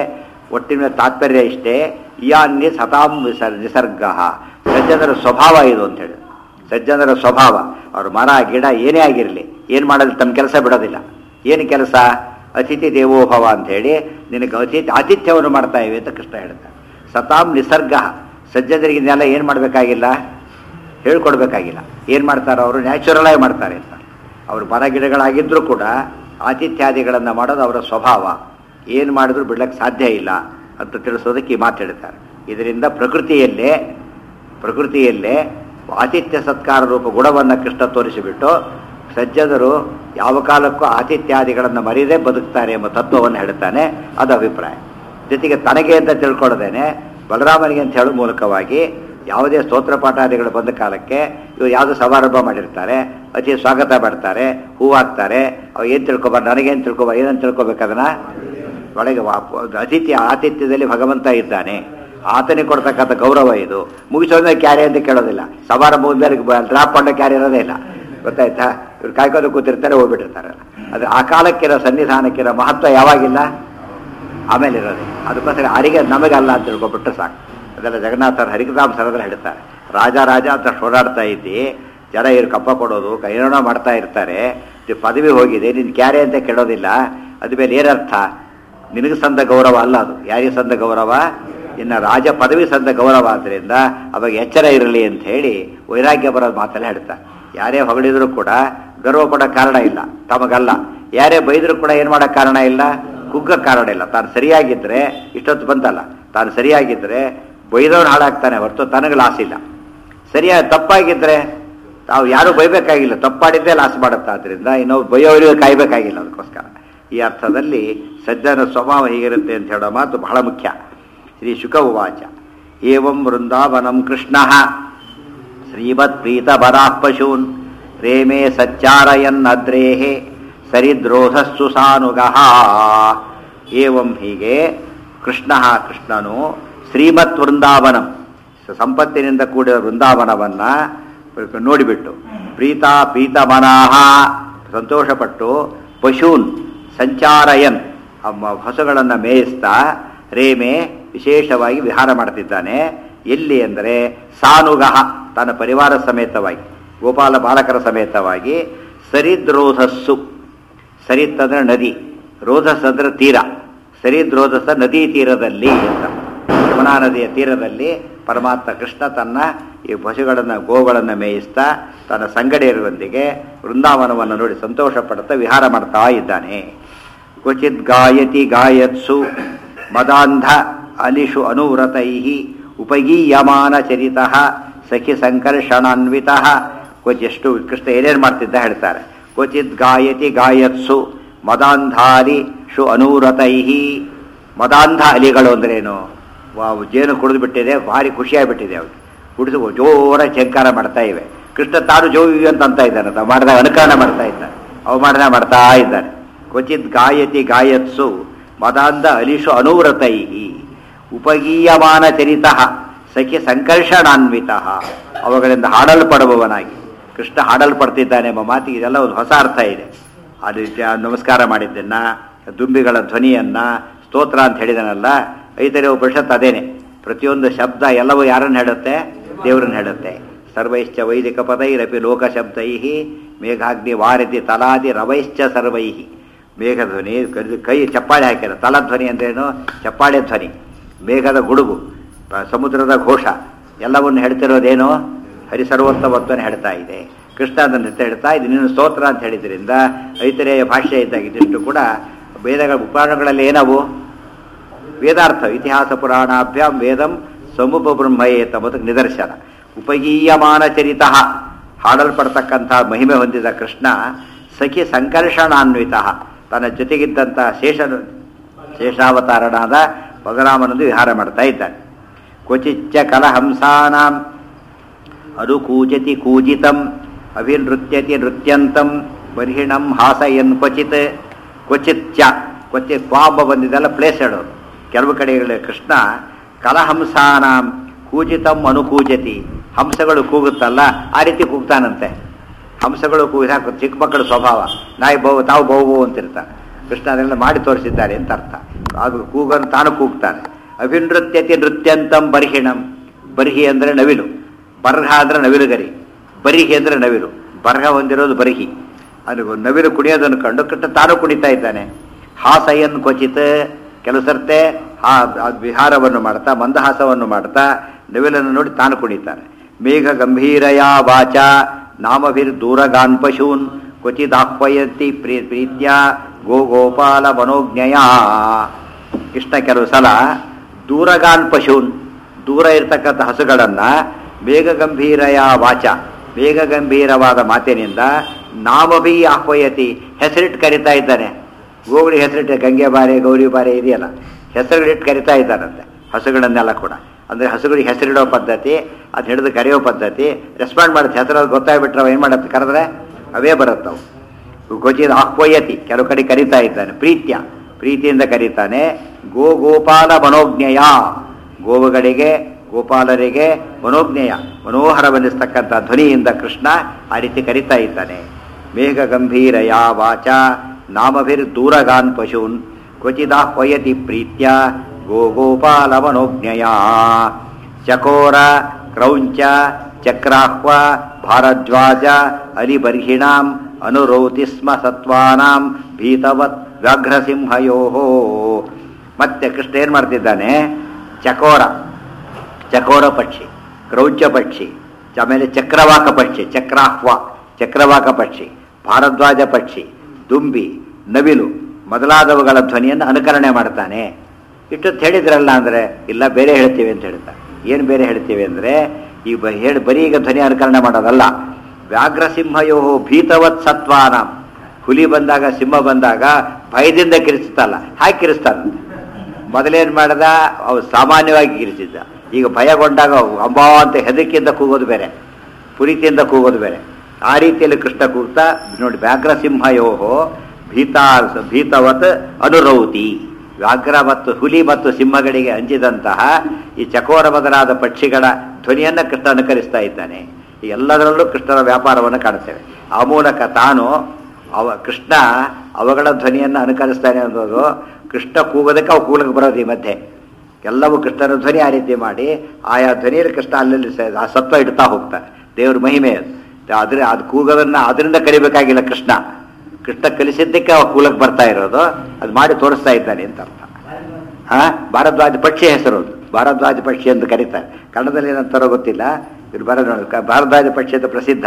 ಒಟ್ಟಿನ ತಾತ್ಪರ್ಯ ಇಷ್ಟೇ ಯಾನ್ಯ ಸತಾಂ ವಿಸರ್ ನಿಸರ್ಗ ಸಜ್ಜನರ ಸ್ವಭಾವ ಇದು ಅಂತ ಹೇಳಿ ಸಜ್ಜನರ ಸ್ವಭಾವ ಅವ್ರ ಮರ ಗಿಡ ಏನೇ ಆಗಿರಲಿ ಏನು ಮಾಡೋದು ತಮ್ಮ ಕೆಲಸ ಬಿಡೋದಿಲ್ಲ ಏನು ಕೆಲಸ ಅತಿಥಿ ದೇವೋಭವ ಅಂತ ಹೇಳಿ ನಿನಗೆ ಅತಿಥಿ ಆತಿಥ್ಯವನ್ನು ಮಾಡ್ತಾ ಇವೆ ಅಂತ ಕೃಷ್ಣ ಹೇಳ್ತಾರೆ ಸತಾಂ ನಿಸರ್ಗ ಸಜ್ಜನರಿಗೆ ಇದನ್ನೆಲ್ಲ ಏನು ಮಾಡಬೇಕಾಗಿಲ್ಲ ಹೇಳ್ಕೊಡ್ಬೇಕಾಗಿಲ್ಲ ಏನು ಮಾಡ್ತಾರೆ ಅವರು ನ್ಯಾಚುರಲ್ ಆಗಿ ಮಾಡ್ತಾರೆ ಅಂತ ಅವರು ಮರ ಗಿಡಗಳಾಗಿದ್ದರೂ ಕೂಡ ಆತಿಥ್ಯಾದಿಗಳನ್ನು ಮಾಡೋದು ಅವರ ಸ್ವಭಾವ ಏನು ಮಾಡಿದ್ರು ಬಿಡ್ಲಿಕ್ಕೆ ಸಾಧ್ಯ ಇಲ್ಲ ಅಂತ ತಿಳಿಸೋದಕ್ಕೆ ಈ ಮಾತು ಹೇಳ್ತಾರೆ ಇದರಿಂದ ಪ್ರಕೃತಿಯಲ್ಲೇ ಪ್ರಕೃತಿಯಲ್ಲೇ ಆತಿಥ್ಯ ಸತ್ಕಾರ ರೂಪ ಗುಣವನ್ನು ಕೃಷ್ಣ ತೋರಿಸಿಬಿಟ್ಟು ಸಜ್ಜನರು ಯಾವ ಕಾಲಕ್ಕೂ ಆತಿಥ್ಯಾದಿಗಳನ್ನು ಮರೀದೇ ಬದುಕ್ತಾರೆ ಎಂಬ ತತ್ವವನ್ನು ಹೇಳ್ತಾನೆ ಅದು ಅಭಿಪ್ರಾಯ ಜೊತೆಗೆ ತನಗೆ ಅಂತ ತಿಳ್ಕೊಳ್ಳೋದೇನೆ ಬಲರಾಮನಿಗೆ ಅಂತ ಹೇಳೋ ಮೂಲಕವಾಗಿ ಯಾವುದೇ ಸ್ತೋತ್ರ ಪಾಠಾದಿಗಳು ಬಂದ ಕಾಲಕ್ಕೆ ಇವರು ಯಾವುದೋ ಸಮಾರಂಭ ಮಾಡಿರ್ತಾರೆ ಅತಿ ಸ್ವಾಗತ ಮಾಡ್ತಾರೆ ಹೂ ಹಾಕ್ತಾರೆ ಅವು ಏನು ತಿಳ್ಕೊಬಾರ್ದು ನನಗೇನು ತಿಳ್ಕೊಬಾರ್ದು ಏನಂತ ತಿಳ್ಕೊಬೇಕದನ್ನ ಒಳಗೆ ವಾ- ಅತಿಥಿ ಆತಿಥ್ಯದಲ್ಲಿ ಭಗವಂತ ಇದ್ದಾನೆ ಆತನಿಗೆ ಕೊಡ್ತಕ್ಕಂಥ ಗೌರವ ಇದು ಮುಗಿಸೋದ್ರೆ ಕ್ಯಾರೆ ಅಂತ ಕೇಳೋದಿಲ್ಲ ಸಮಾರಂಭ ಮೇಲೆ ಡ್ರಾಪ್ ಮಾಡೋ ಕ್ಯಾರೆ ಇರೋದೇ ಇಲ್ಲ ಗೊತ್ತಾಯ್ತಾ ಇವ್ರು ಕಾಯ್ಕೊಂಡು ಕೂತಿರ್ತಾರೆ ಹೋಗ್ಬಿಟ್ಟಿರ್ತಾರೆ ಅದು ಆ ಕಾಲಕ್ಕಿರೋ ಸನ್ನಿಧಾನಕ್ಕಿರೋ ಮಹತ್ವ ಯಾವಾಗಿಲ್ಲ ಆಮೇಲೆ ಇರೋದು ಅದಕ್ಕೋಸ್ಕರ ಅರಿಗೆ ನಮಗಲ್ಲ ಅಂತ ತಿಳ್ಕೊಬಿಟ್ರೆ ಸಾಕು ಅದೆಲ್ಲ ಜಗನ್ನಾಥರ ಹರಿಕದಾಮ್ ಸರದಲ್ಲಿ ಹೇಳ್ತಾರೆ ರಾಜ ರಾಜ ಅಂತ ಓಡಾಡ್ತಾ ಇದ್ದಿ ಜನ ಇವ್ರು ಕಪ್ಪ ಕೊಡೋದು ಕೈನೋ ಮಾಡ್ತಾ ಇರ್ತಾರೆ ಇದು ಪದವಿ ಹೋಗಿದೆ ನಿನ್ ಕ್ಯಾರೆ ಅಂತ ಕೇಳೋದಿಲ್ಲ ಅದ ಮೇಲೆ ಏನರ್ಥ ನಿನಗೆ ಸಂದ ಗೌರವ ಅಲ್ಲ ಅದು ಯಾರಿಗೆ ಸಂದ ಗೌರವ ಇನ್ನು ರಾಜ ಪದವಿ ಸಂದ ಗೌರವ ಆದ್ದರಿಂದ ಅವಾಗ ಎಚ್ಚರ ಇರಲಿ ಅಂತ ಹೇಳಿ ವೈರಾಗ್ಯ ಬರೋದು ಮಾತೆಲ್ಲ ಹೇಳ್ತಾರೆ ಯಾರೇ ಹೊಗಳಿದ್ರು ಕೂಡ ಗರ್ವ ಪಡೋ ಕಾರಣ ಇಲ್ಲ ತಮಗಲ್ಲ ಯಾರೇ ಬೈದ್ರು ಕೂಡ ಏನು ಮಾಡೋ ಕಾರಣ ಇಲ್ಲ ಕುಗ್ಗ ಕಾರಣ ಇಲ್ಲ ತಾನು ಸರಿಯಾಗಿದ್ರೆ ಇಷ್ಟೊತ್ತು ಬಂತಲ್ಲ ತಾನು ಸರಿಯಾಗಿದ್ರೆ ಬೈದವನು ಹಾಳಾಗ್ತಾನೆ ಹೊರತು ತನಗೆ ಲಾಸ್ ಇಲ್ಲ ಸರಿಯಾಗಿ ತಪ್ಪಾಗಿದ್ರೆ ತಾವು ಯಾರು ಬೈಬೇಕಾಗಿಲ್ಲ ತಪ್ಪಾಡಿದ್ದೇ ಲಾಸ್ ಮಾಡುತ್ತಾ ಆದ್ರಿಂದ ಇನ್ನೊಬ್ಬ ಬೈಯೋರಿಗೆ ಕಾಯ್ಬೇಕಾಗಿಲ್ಲ ಅದಕ್ಕೋಸ್ಕರ ಈ ಅರ್ಥದಲ್ಲಿ ಸಜ್ಜನ ಸ್ವಭಾವ ಹೀಗಿರುತ್ತೆ ಅಂತ ಹೇಳೋ ಮಾತು ಬಹಳ ಮುಖ್ಯ ಶ್ರೀ ಶುಕ ಉವಾಚ ಏವಂ ವೃಂದಾವನಂ ಕೃಷ್ಣ ಶ್ರೀಮತ್ ಪ್ರೀತ ಬರಾಃ ಪಶೂನ್ ರೇಮೇ ಸಚ್ಚಾರಯನ್ನದ್ರೇಹೆ ಸರಿದ್ರೋಧಸ್ಸು ಸಾನುಗಃ ಏವಂ ಹೀಗೆ ಕೃಷ್ಣ ಕೃಷ್ಣನು ಶ್ರೀಮತ್ ವೃಂದಾವನಂ ಸ- ಸಂಪತ್ತಿನಿಂದ ಕೂಡಿದ ವೃಂದಾವನವನ್ನ ನೋಡಿಬಿಟ್ಟು ಪ್ರೀತ ಪ್ರೀತಮನಾಹ ಸಂತೋಷಪಟ್ಟು ಪಶೂನ್ ಸಂಚಾರಯನ್ ಅಮ್ಮ ಹಸುಗಳನ್ನು ಮೇಯಿಸ್ತಾ ರೇಮೆ ವಿಶೇಷವಾಗಿ ವಿಹಾರ ಮಾಡ್ತಿದ್ದಾನೆ ಎಲ್ಲಿ ಅಂದರೆ ಸಾನುಗಹ ತನ್ನ ಪರಿವಾರ ಸಮೇತವಾಗಿ ಗೋಪಾಲ ಬಾಲಕರ ಸಮೇತವಾಗಿ ಸರಿದ್ರೋಧಸ್ಸು ಸರಿತ್ ಅಂದ್ರೆ ನದಿ ರೋಧಸ್ ಅಂದ್ರೆ ತೀರ ಸರಿದ್ರೋಧಸ ನದಿ ತೀರದಲ್ಲಿ ಅಂತ ಯಮುನಾ ನದಿಯ ತೀರದಲ್ಲಿ ಪರಮಾತ್ಮ ಕೃಷ್ಣ ತನ್ನ ಈ ಪಶುಗಳನ್ನು ಗೋಗಳನ್ನು ಮೇಯಿಸ್ತಾ ತನ್ನ ಸಂಗಡಿಯರೊಂದಿಗೆ ವೃಂದಾವನವನ್ನು ನೋಡಿ ಸಂತೋಷ ಪಡ್ತಾ ವಿಹಾರ ಮಾಡ್ತಾ ಇದ್ದಾನೆ ಕ್ವಚಿತ್ ಗಾಯತಿ ಗಾಯತ್ಸು ಮದಾಂಧ ಅಲಿಷು ಅನುವ್ರತೈ ಉಪಗೀಯಮಾನ ಚರಿತ ಸಖಿ ಸಂಕರ್ಷಣಾನ್ವಿತ ಕ್ವಚಿಷ್ಟು ಕೃಷ್ಣ ಏನೇನು ಮಾಡ್ತಿದ್ದ ಹೇಳ್ತಾರೆ ಕ್ವಚಿತ್ ಗಾಯತಿ ಗಾಯತ್ಸು ಮದಾಂಧಾರಿ ಶು ಅನೂರತೈ ಮದಾಂಧ ಅಲಿಗಳು ಅಂದ್ರೇನು ವಾ- ಜೇನು ಕುಡಿದು ಬಿಟ್ಟಿದೆ ಭಾರಿ ಖುಷಿಯಾಗ್ಬಿಟ್ಟಿದೆ ಅವ್ರಿಗೆ ಕುಡಿದು ಜೋರ ಚಂಕಾರ ಮಾಡ್ತಾ ಇವೆ ಕೃಷ್ಣ ತಾನು ಜೋಗಿ ಅಂತ ಅಂತ ಇದ್ದಾನೆ ತಾವು ಮಾಡಿದಾಗ ಅನುಕರಣ ಮಾಡ್ತಾ ಇದ್ದಾನೆ ಅವು ಮಾಡಿದ ಮಾಡ್ತಾ ಇದ್ದಾನೆ ಕ್ವಚಿತ್ ಗಾಯತಿ ಗಾಯತ್ಸು ಮದಾಂಧ ಅಲಿಷು ಅನುವ್ರತೈ ಉಪಗೀಯಮಾನ ಚರಿತ ಸಖಿ ಸಂಕರ್ಷಣಾನ್ವಿತ ಅವುಗಳಿಂದ ಹಾಡಲ್ಪಡುವವನಾಗಿ ಕೃಷ್ಣ ಹಾಡಲ್ಪಡ್ತಿದ್ದಾನೆ ಎಂಬ ಮಾತಿಗೆ ಇದೆಲ್ಲ ಒಂದು ಹೊಸ ಅರ್ಥ ಇದೆ ಆ ರೀತಿ ಆ ನಮಸ್ಕಾರ ಮಾಡಿದ್ದನ್ನ ದುಂಬಿಗಳ ಧ್ವನಿಯನ್ನ ಸ್ತೋತ್ರ ಅಂತ ಹೇಳಿದನಲ್ಲ ಐತರೆ ಉಪನಿಷತ್ ಅದೇನೆ ಪ್ರತಿಯೊಂದು ಶಬ್ದ ಎಲ್ಲವೂ ಯಾರನ್ನು ಹೇಳುತ್ತೆ ದೇವರನ್ನು ಹೇಳುತ್ತೆ ಸರ್ವೈಶ್ಚ ವೈದಿಕ ಪದೈರಪಿ ಲೋಕ ಶಬ್ದೈ ಮೇಘಾಗ್ನಿ ವಾರತಿ ತಲಾದಿ ರವೈಶ್ಚ ಸರ್ವೈ ಮೇಘಧ್ವನಿ ಕೈ- ಕೈ ಚಪ್ಪಾಳೆ ಹಾಕಿರ ತಲಧ್ವನಿ ಅಂದ್ರೇನು ಚಪ್ಪಾಳೆ ಧ್ವನಿ ಮೇಘದ ಗುಡುಗು ಪ- ಸಮುದ್ರದ ಘೋಷ ಎಲ್ಲವನ್ನು ಹೇಳ್ತಿರೋದೇನು ಹರಿಸರ್ವೋತ್ತಮತ್ವನೇ ಹೇಳ್ತಾ ಇದೆ ಕೃಷ್ಣ ಅದನ್ನು ಹೇಳ್ತಾ ಇದು ನಿನ್ನ ಸ್ತೋತ್ರ ಅಂತ ಹೇಳಿದ್ರಿಂದ ಐತರೇಯ ಭಾಷೆ ಇದ್ದಾಗ ಇದಿಷ್ಟು ಕೂಡ ವೇದಗಳ ಉಪಕರಣಗಳಲ್ಲಿ ಏನವು ವೇದಾರ್ಥ ಇತಿಹಾಸ ಪುರಾಣಾಭ್ಯಾಂ ವೇದಂ ಸಮುಪ ಬ್ರಹ್ಮಯೇತ ಮತ್ತು ನಿದರ್ಶನ ಉಪಗೀಯಮಾನ ಚರಿತ ಹಾಡಲ್ಪಡ್ತಕ್ಕಂಥ ಮಹಿಮೆ ಹೊಂದಿದ ಕೃಷ್ಣ ಸಖಿ ಸಂಕರ್ಷಣಾನ್ವಿತ ತನ್ನ ಜೊತೆಗಿದ್ದಂಥ ಶೇಷನು ಶೇಷಾವತಾರನಾದ ಬಲರಾಮನಂದು ವಿಹಾರ ಮಾಡ್ತಾ ಇದ್ದಾನೆ ಕ್ವಚಿಚ್ಚ ಕಲಹಂಸಾನಾಂ ಅನುಕೂಜತಿ ಕೂಜಿತಂ ಅಭಿನೃತ್ಯತಿ ನೃತ್ಯಂತಂ ಬರ್ಹಿಣಂ ಹಾಸಯನ್ ಕ್ವಚಿತ್ ಕ್ವಚಿತ್ ಚ ಕ್ವಚಿತ್ ಕ್ವಾಂಬ ಬಂದಿದ್ದೆಲ್ಲ ಪ್ಲೇಸ್ ಹೇಳೋದು ಕೆಲವು ಕಡೆಗಳಲ್ಲಿ ಕೃಷ್ಣ ಕಲಹಂಸಾನಾಂ ಕೂಜಿತಂ ಅನುಕೂಜತಿ ಹಂಸಗಳು ಕೂಗುತ್ತಲ್ಲ ಆ ರೀತಿ ಕೂಗ್ತಾನಂತೆ ಹಂಸಗಳು ಕೂಗಿ ಹಾಕು ಚಿಕ್ಕ ಮಕ್ಕಳ ಸ್ವಭಾವ ನಾಯಿ ಬಹು ತಾವು ಬಹು ಅಂತಿರ್ತಾರೆ ಕೃಷ್ಣ ಅದನ್ನೆಲ್ಲ ಮಾಡಿ ತೋರಿಸಿದ್ದಾರೆ ಅಂತ ಅರ್ಥ ಅದು ಕೂಗನ್ನು ತಾನು ಕೂಗ್ತಾನೆ ಅಭಿನೃತ್ಯತಿ ನೃತ್ಯಂತಂ ಬರ್ಹಿಣಂ ಬರ್ಹಿ ಅಂದರೆ ನವಿಲು ಬರ್ಹ ಅಂದರೆ ನವಿಲುಗರಿ ಬರಿಹಿ ಅಂದರೆ ನವಿಲು ಬರ್ಹ ಹೊಂದಿರೋದು ಬರಿಹಿ ಅದು ನವಿಲು ಕುಣಿಯೋದನ್ನು ಕಂಡು ಕೃಷ್ಣ ತಾನು ಕುಣಿತಾ ಇದ್ದಾನೆ ಹಾಸಯನ್ ಕ್ವಚಿತ್ ಕೆಲವು ಸರ್ತೆ ಆ ಆ ವಿಹಾರವನ್ನು ಮಾಡ್ತಾ ಮಂದಹಾಸವನ್ನು ಮಾಡ್ತಾ ನವಿಲನ್ನು ನೋಡಿ ತಾನು ಕುಣಿತಾನೆ ಮೇಘ ಗಂಭೀರಯ ವಾಚ ನಾಮಭಿರ್ ದೂರಗಾನ್ ಪಶೂನ್ ಕ್ವಚಿದಾಹ್ವಯಂತಿ ಪ್ರೀ ಪ್ರೀತ್ಯ ಗೋ ಗೋಪಾಲ ಮನೋಜ್ಞಯ ಕೃಷ್ಣ ಕೆಲವು ಸಲ ದೂರಗಾನ್ ಪಶೂನ್ ದೂರ ಇರ್ತಕ್ಕಂಥ ಹಸುಗಳನ್ನ ಮೇಘ ಗಂಭೀರಯ ವಾಚ ಮೇಘ ಗಂಭೀರವಾದ ಮಾತಿನಿಂದ ನಾಮಭಿ ಆಹ್ವಯತಿ ಹೆಸರಿಟ್ಟು ಕರಿತಾ ಇದ್ದಾನೆ ಗೋಗುಡಿ ಹೆಸರಿಟ್ಟು ಗಂಗೆ ಬಾರೆ ಗೌರಿ ಬಾರೆ ಇದೆಯಲ್ಲ ಹೆಸರುಗಳಿಟ್ಟು ಕರಿತಾ ಇದ್ದಾರಂತೆ ಹಸುಗಳನ್ನೆಲ್ಲ ಕೂಡ ಅಂದರೆ ಹಸುಗಳಿಗೆ ಹೆಸರಿಡೋ ಪದ್ಧತಿ ಅದು ಹಿಡಿದು ಕರೆಯೋ ಪದ್ಧತಿ ರೆಸ್ಪಾಂಡ್ ಮಾಡುತ್ತೆ ಹೆಸರು ಗೊತ್ತಾಗ್ಬಿಟ್ರೆ ಏನು ಮಾಡತ್ತೆ ಕರೆದ್ರೆ ಅವೇ ಬರುತ್ತವು ಗೋಚಿದ ಆಹ್ವಯತಿ ಕೆಲವು ಕಡೆ ಕರಿತಾ ಇದ್ದಾನೆ ಪ್ರೀತ್ಯ ಪ್ರೀತಿಯಿಂದ ಕರೀತಾನೆ ಗೋ ಗೋಪಾಲ ಮನೋಜ್ಞೆಯ ಗೋವುಗಳಿಗೆ ಗೋಪಾಲರಿಗೆ ಮನೋಜ್ಞೆಯ ಮನೋಹರವೆನಿಸ್ತಕ್ಕಂಥ ಧ್ವನಿಯಿಂದ ಕೃಷ್ಣ ಆ ರೀತಿ ಕರಿತಾ ಇದ್ದಾನೆ ಮೇಘ ಗಂಭೀರಯ ವಾಚ ನಾಮಭಿರ್ ದೂರಗಾನ್ ಪಶೂನ್ ಕ್ವಚಿದಾಹ್ವಯತಿ ಪ್ರೀತ್ಯ ಗೋ ಗೋಪಾಲ ಮನೋಜ್ಞೆಯ ಚಕೋರ ಕ್ರೌಂಚ ಚಕ್ರಾಹ್ವ ಭಾರದ್ವಾಜ ಅಲಿಬರ್ಹಿಣಾಂ ಅನುರೋತಿ ಸ್ಮ ಸತ್ವಾನಾಂ ಭೀತವತ್ ವ್ಯಾಘ್ರಸಿಂಹಯೋ ಮತ್ತೆ ಕೃಷ್ಣ ಏನ್ ಮಾಡ್ತಿದ್ದಾನೆ ಚಕೋರ ಚಕೋರ ಪಕ್ಷಿ ಕ್ರೌಂಚ ಪಕ್ಷಿ ಆಮೇಲೆ ಚಕ್ರವಾಕ ಪಕ್ಷಿ ಚಕ್ರಾಹ್ವ ಚಕ್ರವಾಕ ಪಕ್ಷಿ ಭಾರದ್ವಾಜ ಪಕ್ಷಿ ದುಂಬಿ ನವಿಲು ಮೊದಲಾದವುಗಳ ಧ್ವನಿಯನ್ನು ಅನುಕರಣೆ ಮಾಡ್ತಾನೆ ಇಷ್ಟೊತ್ತು ಹೇಳಿದ್ರಲ್ಲ ಅಂದ್ರೆ ಇಲ್ಲ ಬೇರೆ ಹೇಳ್ತೀವಿ ಅಂತ ಹೇಳ್ತಾರೆ ಏನು ಬೇರೆ ಹೇಳ್ತೀವಿ ಅಂದ್ರೆ ಈ ಬ- ಹೇಳಿ ಬರೀ ಈಗ ಧ್ವನಿ ಅನುಕರಣೆ ಮಾಡೋದಲ್ಲ ವ್ಯಾಘ್ರಸಿಂಹಯೋ ಭೀತವತ್ ಸತ್ವಾನ ಹುಲಿ ಬಂದಾಗ ಸಿಂಹ ಬಂದಾಗ ಭಯದಿಂದ ಕಿರಿಸ್ತಲ್ಲ ಹಾಗೆ ಕಿರಿಸ್ತಾನೆ ಮೊದಲೇನು ಮಾಡ್ದ ಅವು ಸಾಮಾನ್ಯವಾಗಿ ಕಿರಿಸಿದ್ದ ಈಗ ಭಯಗೊಂಡಾಗ ಅಂಬಾ ಅಂತ ಹೆದರಿಕೆಯಿಂದ ಕೂಗೋದು ಬೇರೆ ಪುರಿತಿಯಿಂದ ಕೂಗೋದು ಬೇರೆ ಆ ರೀತಿಯಲ್ಲಿ ಕೃಷ್ಣ ಕೂಗ್ತಾ ನೋಡಿ ವ್ಯಾಘ್ರಸಿಂಹಯೋಹೋ ಭೀತ ಭೀತವತ್ ಅನುರೌತಿ ವ್ಯಾಘ್ರ ಮತ್ತು ಹುಲಿ ಮತ್ತು ಸಿಂಹಗಳಿಗೆ ಅಂಜಿದಂತಹ ಈ ಚಕೋರ ಬದಲಾದ ಪಕ್ಷಿಗಳ ಧ್ವನಿಯನ್ನು ಕೃಷ್ಣ ಅನುಕರಿಸ್ತಾ ಇದ್ದಾನೆ ಈ ಎಲ್ಲದರಲ್ಲೂ ಕೃಷ್ಣನ ವ್ಯಾಪಾರವನ್ನು ಕಾಣುತ್ತೇವೆ ಆ ಮೂಲಕ ತಾನು ಅವ ಕೃಷ್ಣ ಅವುಗಳ ಧ್ವನಿಯನ್ನು ಅನುಕರಿಸ್ತಾನೆ ಅನ್ನೋದು ಕೃಷ್ಣ ಕೂಗೋದಕ್ಕೆ ಅವು ಕೂಲಕ್ಕೆ ಬರೋದು ಈ ಮಧ್ಯೆ ಎಲ್ಲವೂ ಕೃಷ್ಣನ ಧ್ವನಿ ಆ ರೀತಿ ಮಾಡಿ ಆಯಾ ಧ್ವನಿಯಲ್ಲಿ ಕೃಷ್ಣ ಅಲ್ಲಲ್ಲಿ ಸ- ಆ ಸತ್ವ ಇಡ್ತಾ ಹೋಗ್ತಾನೆ ದೇವ್ರ ಮಹಿಮೆ ಅದು ಅದ್ರ ಅದು ಕೂಗೋದನ್ನ ಅದರಿಂದ ಕಲಿಬೇಕಾಗಿಲ್ಲ ಕೃಷ್ಣ ಕೃಷ್ಣ ಕಲಿಸಿದ್ದಕ್ಕೆ ಅವ ಕೂಲಕ್ಕೆ ಬರ್ತಾ ಇರೋದು ಅದು ಮಾಡಿ ತೋರಿಸ್ತಾ ಇದ್ದಾನೆ ಅಂತ ಅರ್ಥ ಹಾ ಭಾರದ್ವಾಜ ಪಕ್ಷಿ ಹೆಸರು ಅದು. ಭಾರದ್ವಾಜ ಪಕ್ಷಿ ಅಂತ ಕರೀತಾರೆ ಕನ್ನಡದಲ್ಲಿ ಏನಂತಾರೋ ಗೊತ್ತಿಲ್ಲ ಇದು ಬರ ನೋಡಿ ಕ- ಭಾರದ್ವಾಜ ಪಕ್ಷಿ ಅಂತ ಪ್ರಸಿದ್ಧ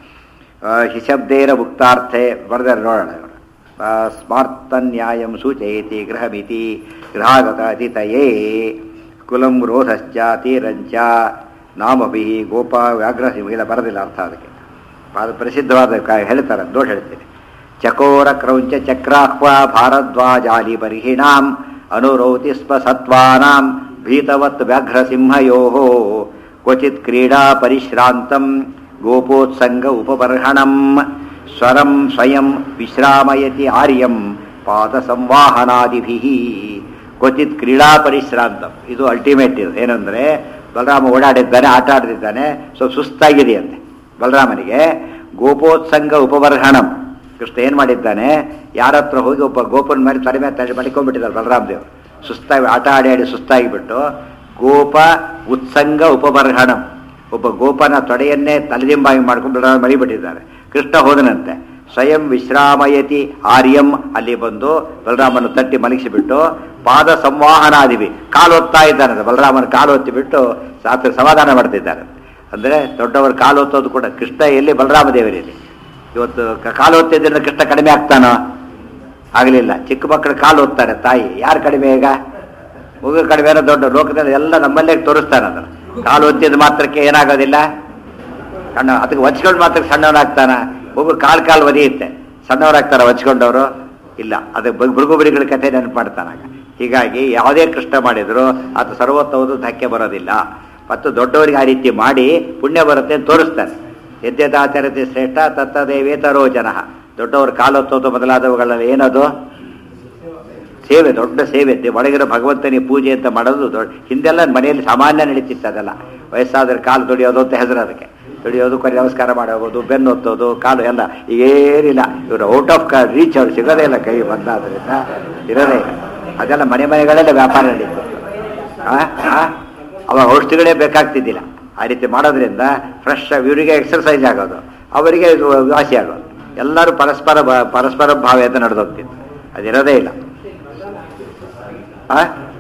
ಆ, ಹಿಶಬ್ದೇರ ಮುಕ್ತಾರ್ಥೆ ಬರೆದರೆ ನೋಡೋಣ ಇವರು. ಆ, ಸ್ಮಾರ್ತನ್ಯಾಯಂ ಸೂಚಯತಿ ಗೃಹಮಿತಿ ಗೃಹಾಗತ ಅತಿಥಯೇ ಕುಲಂ ರೋಧಶ್ಚ ತೀರಂಚ ನಾಮಭಿ ಗೋಪ ವ್ಯಾಘ್ರ ಇಲ್ಲ ಬರೋದಿಲ್ಲ ಅರ್ಥ ಅದಕ್ಕೆ ಅದು ಪ್ರಸಿದ್ಧವಾದ ಕ- ಹೇಳ್ತಾರೆ ದೋಷ ಹೇಳ್ತೀನಿ ಚಕೋರ ಕ್ರೌಂಚ ಚಕ್ರಾಹ್ವ ಭಾರದ್ವಾಜಾಲಿ ಬರ್ಹಿಣಾಂ ಅನುರೌತಿ ಸ್ಮ ಸತ್ವಾನಾಂ ಭೀತವತ್ ವ್ಯಾಘ್ರಸಿಂಹಯೋ ಕ್ವಚಿತ್ ಕ್ರೀಡಾ ಪರಿಶ್ರಾಂತಂ ಗೋಪೋತ್ಸಂಗ ಉಪಬರ್ಹಣಂ ಸ್ವರಂ ಸ್ವಯಂ ವಿಶ್ರಾಮಯತಿ ಆರ್ಯಂ ಪಾದ ಸಂವಾಹನಾದಿಭಿ ಕ್ವಚಿತ್ ಕ್ರೀಡಾ ಪರಿಶ್ರಾಂತಂ ಇದು ಅಲ್ಟಿಮೇಟ್ ಇದು ಏನಂದ್ರೆ ಬಲರಾಮ ಓಡಾಡಿದ್ದಾನೆ ಆಟ ಆಡ್ತಿದ್ದಾನೆ ಸೊ ಸುಸ್ತಾಗಿದೆ ಅಂತೆ ಬಲರಾಮನಿಗೆ ಗೋಪೋತ್ಸಂಗ ಉಪಬರ್ಹಣಂ ಕೃಷ್ಣ ಏನ್ ಮಾಡಿದ್ದಾನೆ ಯಾರ ಹತ್ರ ಹೋಗಿ ಒಬ್ಬ ಗೋಪನ ಮೇಲೆ ತಲೆ ಮೇಲೆ ತಲೆ ಮಡಿಕೊಂಡ್ಬಿಟ್ಟಿದ್ದಾರೆ ಬಲರಾಮ ದೇವರು ಸುಸ್ತಾಗಿ ಆಟ ಆಡಿ ಆಡಿ ಸುಸ್ತಾಗಿಬಿಟ್ಟು ಗೋಪ ಉತ್ಸಂಗ ಉಪಬರ್ಹಣಂ ಒಬ್ಬ ಗೋಪನ ತೊಡೆಯನ್ನೇ ತಲೆದಿಂಬಾಗಿ ಮಾಡ್ಕೊಂಡು ಬಲರಾಮ ಮರಿಬಿಟ್ಟಿದ್ದಾರೆ ಕೃಷ್ಣ ಹೋದನಂತೆ ಸ್ವಯಂ ವಿಶ್ರಾಮಯತಿ ಆರ್ಯಂ ಅಲ್ಲಿ ಬಂದು ಬಲರಾಮನ ತಟ್ಟಿ ಮಲಗಿಸಿಬಿಟ್ಟು ಪಾದ ಸಂವಾಹನಾದಿವಿ ಕಾಲು ಒತ್ತಾ ಇದ್ದಾನೆ ಬಲರಾಮನ ಕಾಲು ಒತ್ತಿ ಬಿಟ್ಟು ಸಾತ್ರ ಸಮಾಧಾನ ಮಾಡ್ತಿದ್ದಾರೆ ಅಂದ್ರೆ ದೊಡ್ಡವರು ಕಾಲು ಒತ್ತೋದು ಕೂಡ ಕೃಷ್ಣ ಎಲ್ಲಿ ಬಲರಾಮ ದೇವರಲ್ಲಿ ಇವತ್ತು ಕ- ಕಾಲು ಒತ್ತಿದ್ರಿಂದ ಕೃಷ್ಣ ಕಡಿಮೆ ಆಗ್ತಾನೋ ಆಗಲಿಲ್ಲ ಚಿಕ್ಕ ಮಕ್ಕಳು ಕಾಲು ಒತ್ತಾರೆ ತಾಯಿ ಯಾರು ಕಡಿಮೆ ಈಗ ಮಗು ಕಡಿಮೆ ಏನೋ ದೊಡ್ಡ ಲೋಕದಲ್ಲಿ ಎಲ್ಲ ನಮ್ಮಲ್ಲೇ ತೋರಿಸ್ತಾನೆ ಅದನ್ನು ಕಾಲು ಒತ್ತಿದ ಮಾತ್ರಕ್ಕೆ ಏನಾಗೋದಿಲ್ಲ ಸಣ್ಣ ಅದಕ್ಕೆ ಹೊಚ್ಕೊಂಡು ಮಾತ್ರ ಸಣ್ಣವನಾಗ್ತಾನ ಮಗು ಕಾಲು ಕಾಲು ಒದಿಯುತ್ತೆ ಸಣ್ಣವರಾಗ್ತಾರ ಹೊಚ್ಕೊಂಡವರು ಇಲ್ಲ ಅದು ಮೃಗುಬರಿಗಳ ಕಥೆ ನೆನಪು ಮಾಡ್ತಾನಾಗ ಹೀಗಾಗಿ ಯಾವುದೇ ಕೃಷ್ಣ ಮಾಡಿದ್ರು ಅದು ಸರ್ವೋತ್ತಮದು ಧಕ್ಕೆ ಬರೋದಿಲ್ಲ ಮತ್ತು ದೊಡ್ಡವರಿಗೆ ಆ ರೀತಿ ಮಾಡಿ ಪುಣ್ಯ ಬರುತ್ತೆ ಅಂತ ತೋರಿಸ್ತಾನೆ ಯದ್ಯದಾಚರತೆ ಶ್ರೇಷ್ಠ ತತ್ತದೇವೇತರೋ ಜನ ದೊಡ್ಡವರು ಕಾಲೊತ್ತೋದು ಮೊದಲಾದವುಗಳಲ್ಲಿ ಏನದು ಸೇವೆ ದೊಡ್ಡ ಸೇವೆ ದೇ- ಒಳಗಿರೋ ಭಗವಂತನಿಗೆ ಪೂಜೆ ಅಂತ ಮಾಡೋದು ದೊಡ್ಡ ಹಿಂದೆಲ್ಲ ಮನೆಯಲ್ಲಿ ಸಾಮಾನ್ಯ ನಡೀತಿತ್ತು ಅದೆಲ್ಲ ವಯಸ್ಸಾದ್ರೆ ಕಾಲು ತೊಡಿಯೋದು ಅಂತ ಹೆಸರು ಅದಕ್ಕೆ ತೊಡಿಯೋದು ಕೊನೆ ನಮಸ್ಕಾರ ಮಾಡೋದು ಬೆನ್ನು ಒತ್ತೋದು ಕಾಲು ಎಲ್ಲ ಈಗೇನಿಲ್ಲ ಇವರು ಔಟ್ ಆಫ್ ಕಾ ರೀಚ್ ಅವ್ರು ಸಿಗೋದೇ ಇಲ್ಲ ಕೈ ಬಂದಾದ್ರಿಂದ ಇರೋದೇ ಇಲ್ಲ ಅದೆಲ್ಲ ಮನೆ ಮನೆಗಳಲ್ಲೇ ವ್ಯಾಪಾರ ನಡೀತು ಆ? ಆ? ಅವಾಗ ಔಷಧಿಗಳೇ ಬೇಕಾಗ್ತಿದ್ದಿಲ್ಲ ಆ ರೀತಿ ಮಾಡೋದ್ರಿಂದ ಫ್ರೆಶ್ ಇವರಿಗೆ ಎಕ್ಸರ್ಸೈಸ್ ಆಗೋದು ಅವರಿಗೆ ಇದು ವಾಸಿ ಆಗೋದು ಎಲ್ಲರೂ ಪರಸ್ಪರ ಬ- ಪರಸ್ಪರ ಭಾವ್ಯತೆ ನಡೆದೋಗ್ತಿತ್ತು ಅದಿರೋದೇ ಇಲ್ಲ ಆ?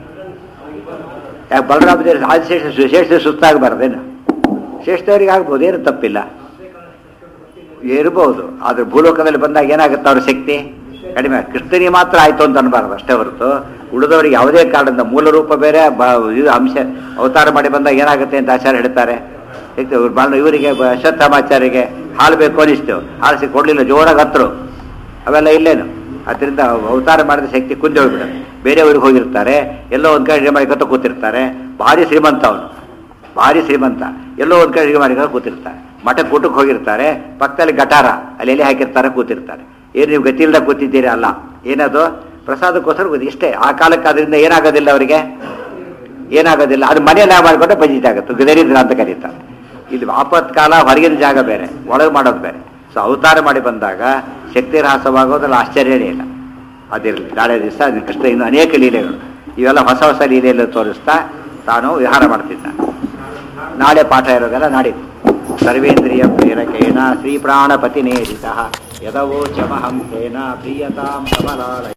ಯಾಕೆ ಬಲರಾಮ ದೇವ್ರ ಆದಿಶೇಷ ಶ್ರೇಷ್ಠ ಸುತ್ತಾಗಬಾರ್ದೇನು ಶ್ರೇಷ್ಠವರಿಗೆ ಆಗ್ಬೋದು ಏನು ತಪ್ಪಿಲ್ಲ ಇರ್ಬೋದು ಆದ್ರೆ ಭೂಲೋಕದಲ್ಲಿ ಬಂದಾಗ ಏನಾಗುತ್ತೆ ಅವ್ರ ಶಕ್ತಿ ಕಡಿಮೆ ಕೃಷ್ಣನಿಗೆ ಮಾತ್ರ ಆಯ್ತು ಅಂತ ಅನ್ಬಾರ್ದು ಅಷ್ಟೇ ಹೊರತು ಉಳಿದವರಿಗೆ ಯಾವುದೇ ಕಾರಣದಿಂದ ಮೂಲ ರೂಪ ಬೇರೆ ಬ ಇದು ಅಂಶ ಅವತಾರ ಮಾಡಿ ಬಂದಾಗ ಏನಾಗುತ್ತೆ ಅಂತ ಆಚಾರ್ಯ ಹೇಳ್ತಾರೆ ಶಕ್ತಿ ಇವ್ರು ಬಾಳ ಇವರಿಗೆ ಬ- ಅಶ್ವತ್ಥಾಮಾಚಾರ್ಯರಿಗೆ ಹಾಲು ಬೇಕು ಅನಿಸ್ತು ಹಾಲು ಸಿಕ್ ಕೊಡ್ಲಿಲ್ಲ ಜೋರಾಗಿ ಹತ್ರು ಅವೆಲ್ಲ ಇಲ್ಲೇನು ಅದರಿಂದ ಅವತಾರ ಮಾಡಿದ ಶಕ್ತಿ ಕುಂದಿ ಹೋಗ್ಬಿಡುತ್ತೆ ಬೇರೆಯವ್ರಿಗೆ ಹೋಗಿರ್ತಾರೆ ಎಲ್ಲೋ ಒಂದು ಕಡೆ ಮಾಡಿ ಕತ್ತ ಕೂತಿರ್ತಾರೆ ಭಾರಿ ಶ್ರೀಮಂತ ಅವನು ಭಾರಿ ಶ್ರೀಮಂತ ಎಲ್ಲೋ ಒಂದು ಕಡೆ ಮಾಡಿ ಕೂತಿರ್ತಾರೆ ಮಠಕ್ಕೆ ಊಟಕ್ಕೆ ಹೋಗಿರ್ತಾರೆ ಪಕ್ಕದಲ್ಲಿ ಗಟಾರ ಅಲ್ಲಿ ಎಲ್ಲಿ ಹಾಕಿರ್ತಾರೆ ಕೂತಿರ್ತಾರೆ ಏನು ನೀವು ಗತಿ ಇಲ್ಲದ ಕೂತಿದ್ದೀರಿ ಅಲ್ಲ ಏನದು ಪ್ರಸಾದಕ್ಕೋಸ್ಕರ ಕೂತಿ ಇಷ್ಟೇ ಆ ಕಾಲಕ್ಕೆ ಅದರಿಂದ ಏನಾಗೋದಿಲ್ಲ ಅವರಿಗೆ ಏನಾಗೋದಿಲ್ಲ ಅದು ಮನೆಯಲ್ಲಿ ಮಾಡಿಕೊಂಡ್ರೆ ಪಂಜಿತ ಆಗುತ್ತೆ ದರಿದ್ರ ಅಂತ ಕರೀತಾರೆ ಇದು ಆಪತ್ಕಾಲ ಹೊರಗಿನ ಜಾಗ ಬೇರೆ ಒಳಗೆ ಮಾಡೋದು ಬೇರೆ ಸೊ ಅವತಾರ ಮಾಡಿ ಬಂದಾಗ ಶಕ್ತಿ ಹ್ರಾಸವಾಗೋದ್ರಲ್ಲಿ ಆಶ್ಚರ್ಯನೇ ಇಲ್ಲ ಅದಿರಲಿ ನಾಳೆ ದಿವಸ ಕೃಷ್ಣ ಇನ್ನು ಅನೇಕ ಲೀಲೆಗಳು ಇವೆಲ್ಲ ಹೊಸ ಹೊಸ ಲೀಲೆಯಲ್ಲಿ ತೋರಿಸ್ತಾ ತಾನು ವಿಹಾರ ಮಾಡ್ತಿದ್ದ ನಾಳೆ ಪಾಠ ಇರೋದೆಲ್ಲ ನಾಡಿದ್ದು ಸರ್ವೇಂದ್ರಿಯ ಪ್ರೇರಕೇಣ ಶ್ರೀ ಪ್ರಾಣಪತಿ ನೇರಿತ ಯದವೋಚಮಹಂ ತೇನ ಪ್ರಿಯತಾಂ ಕಮಲಾಲಯ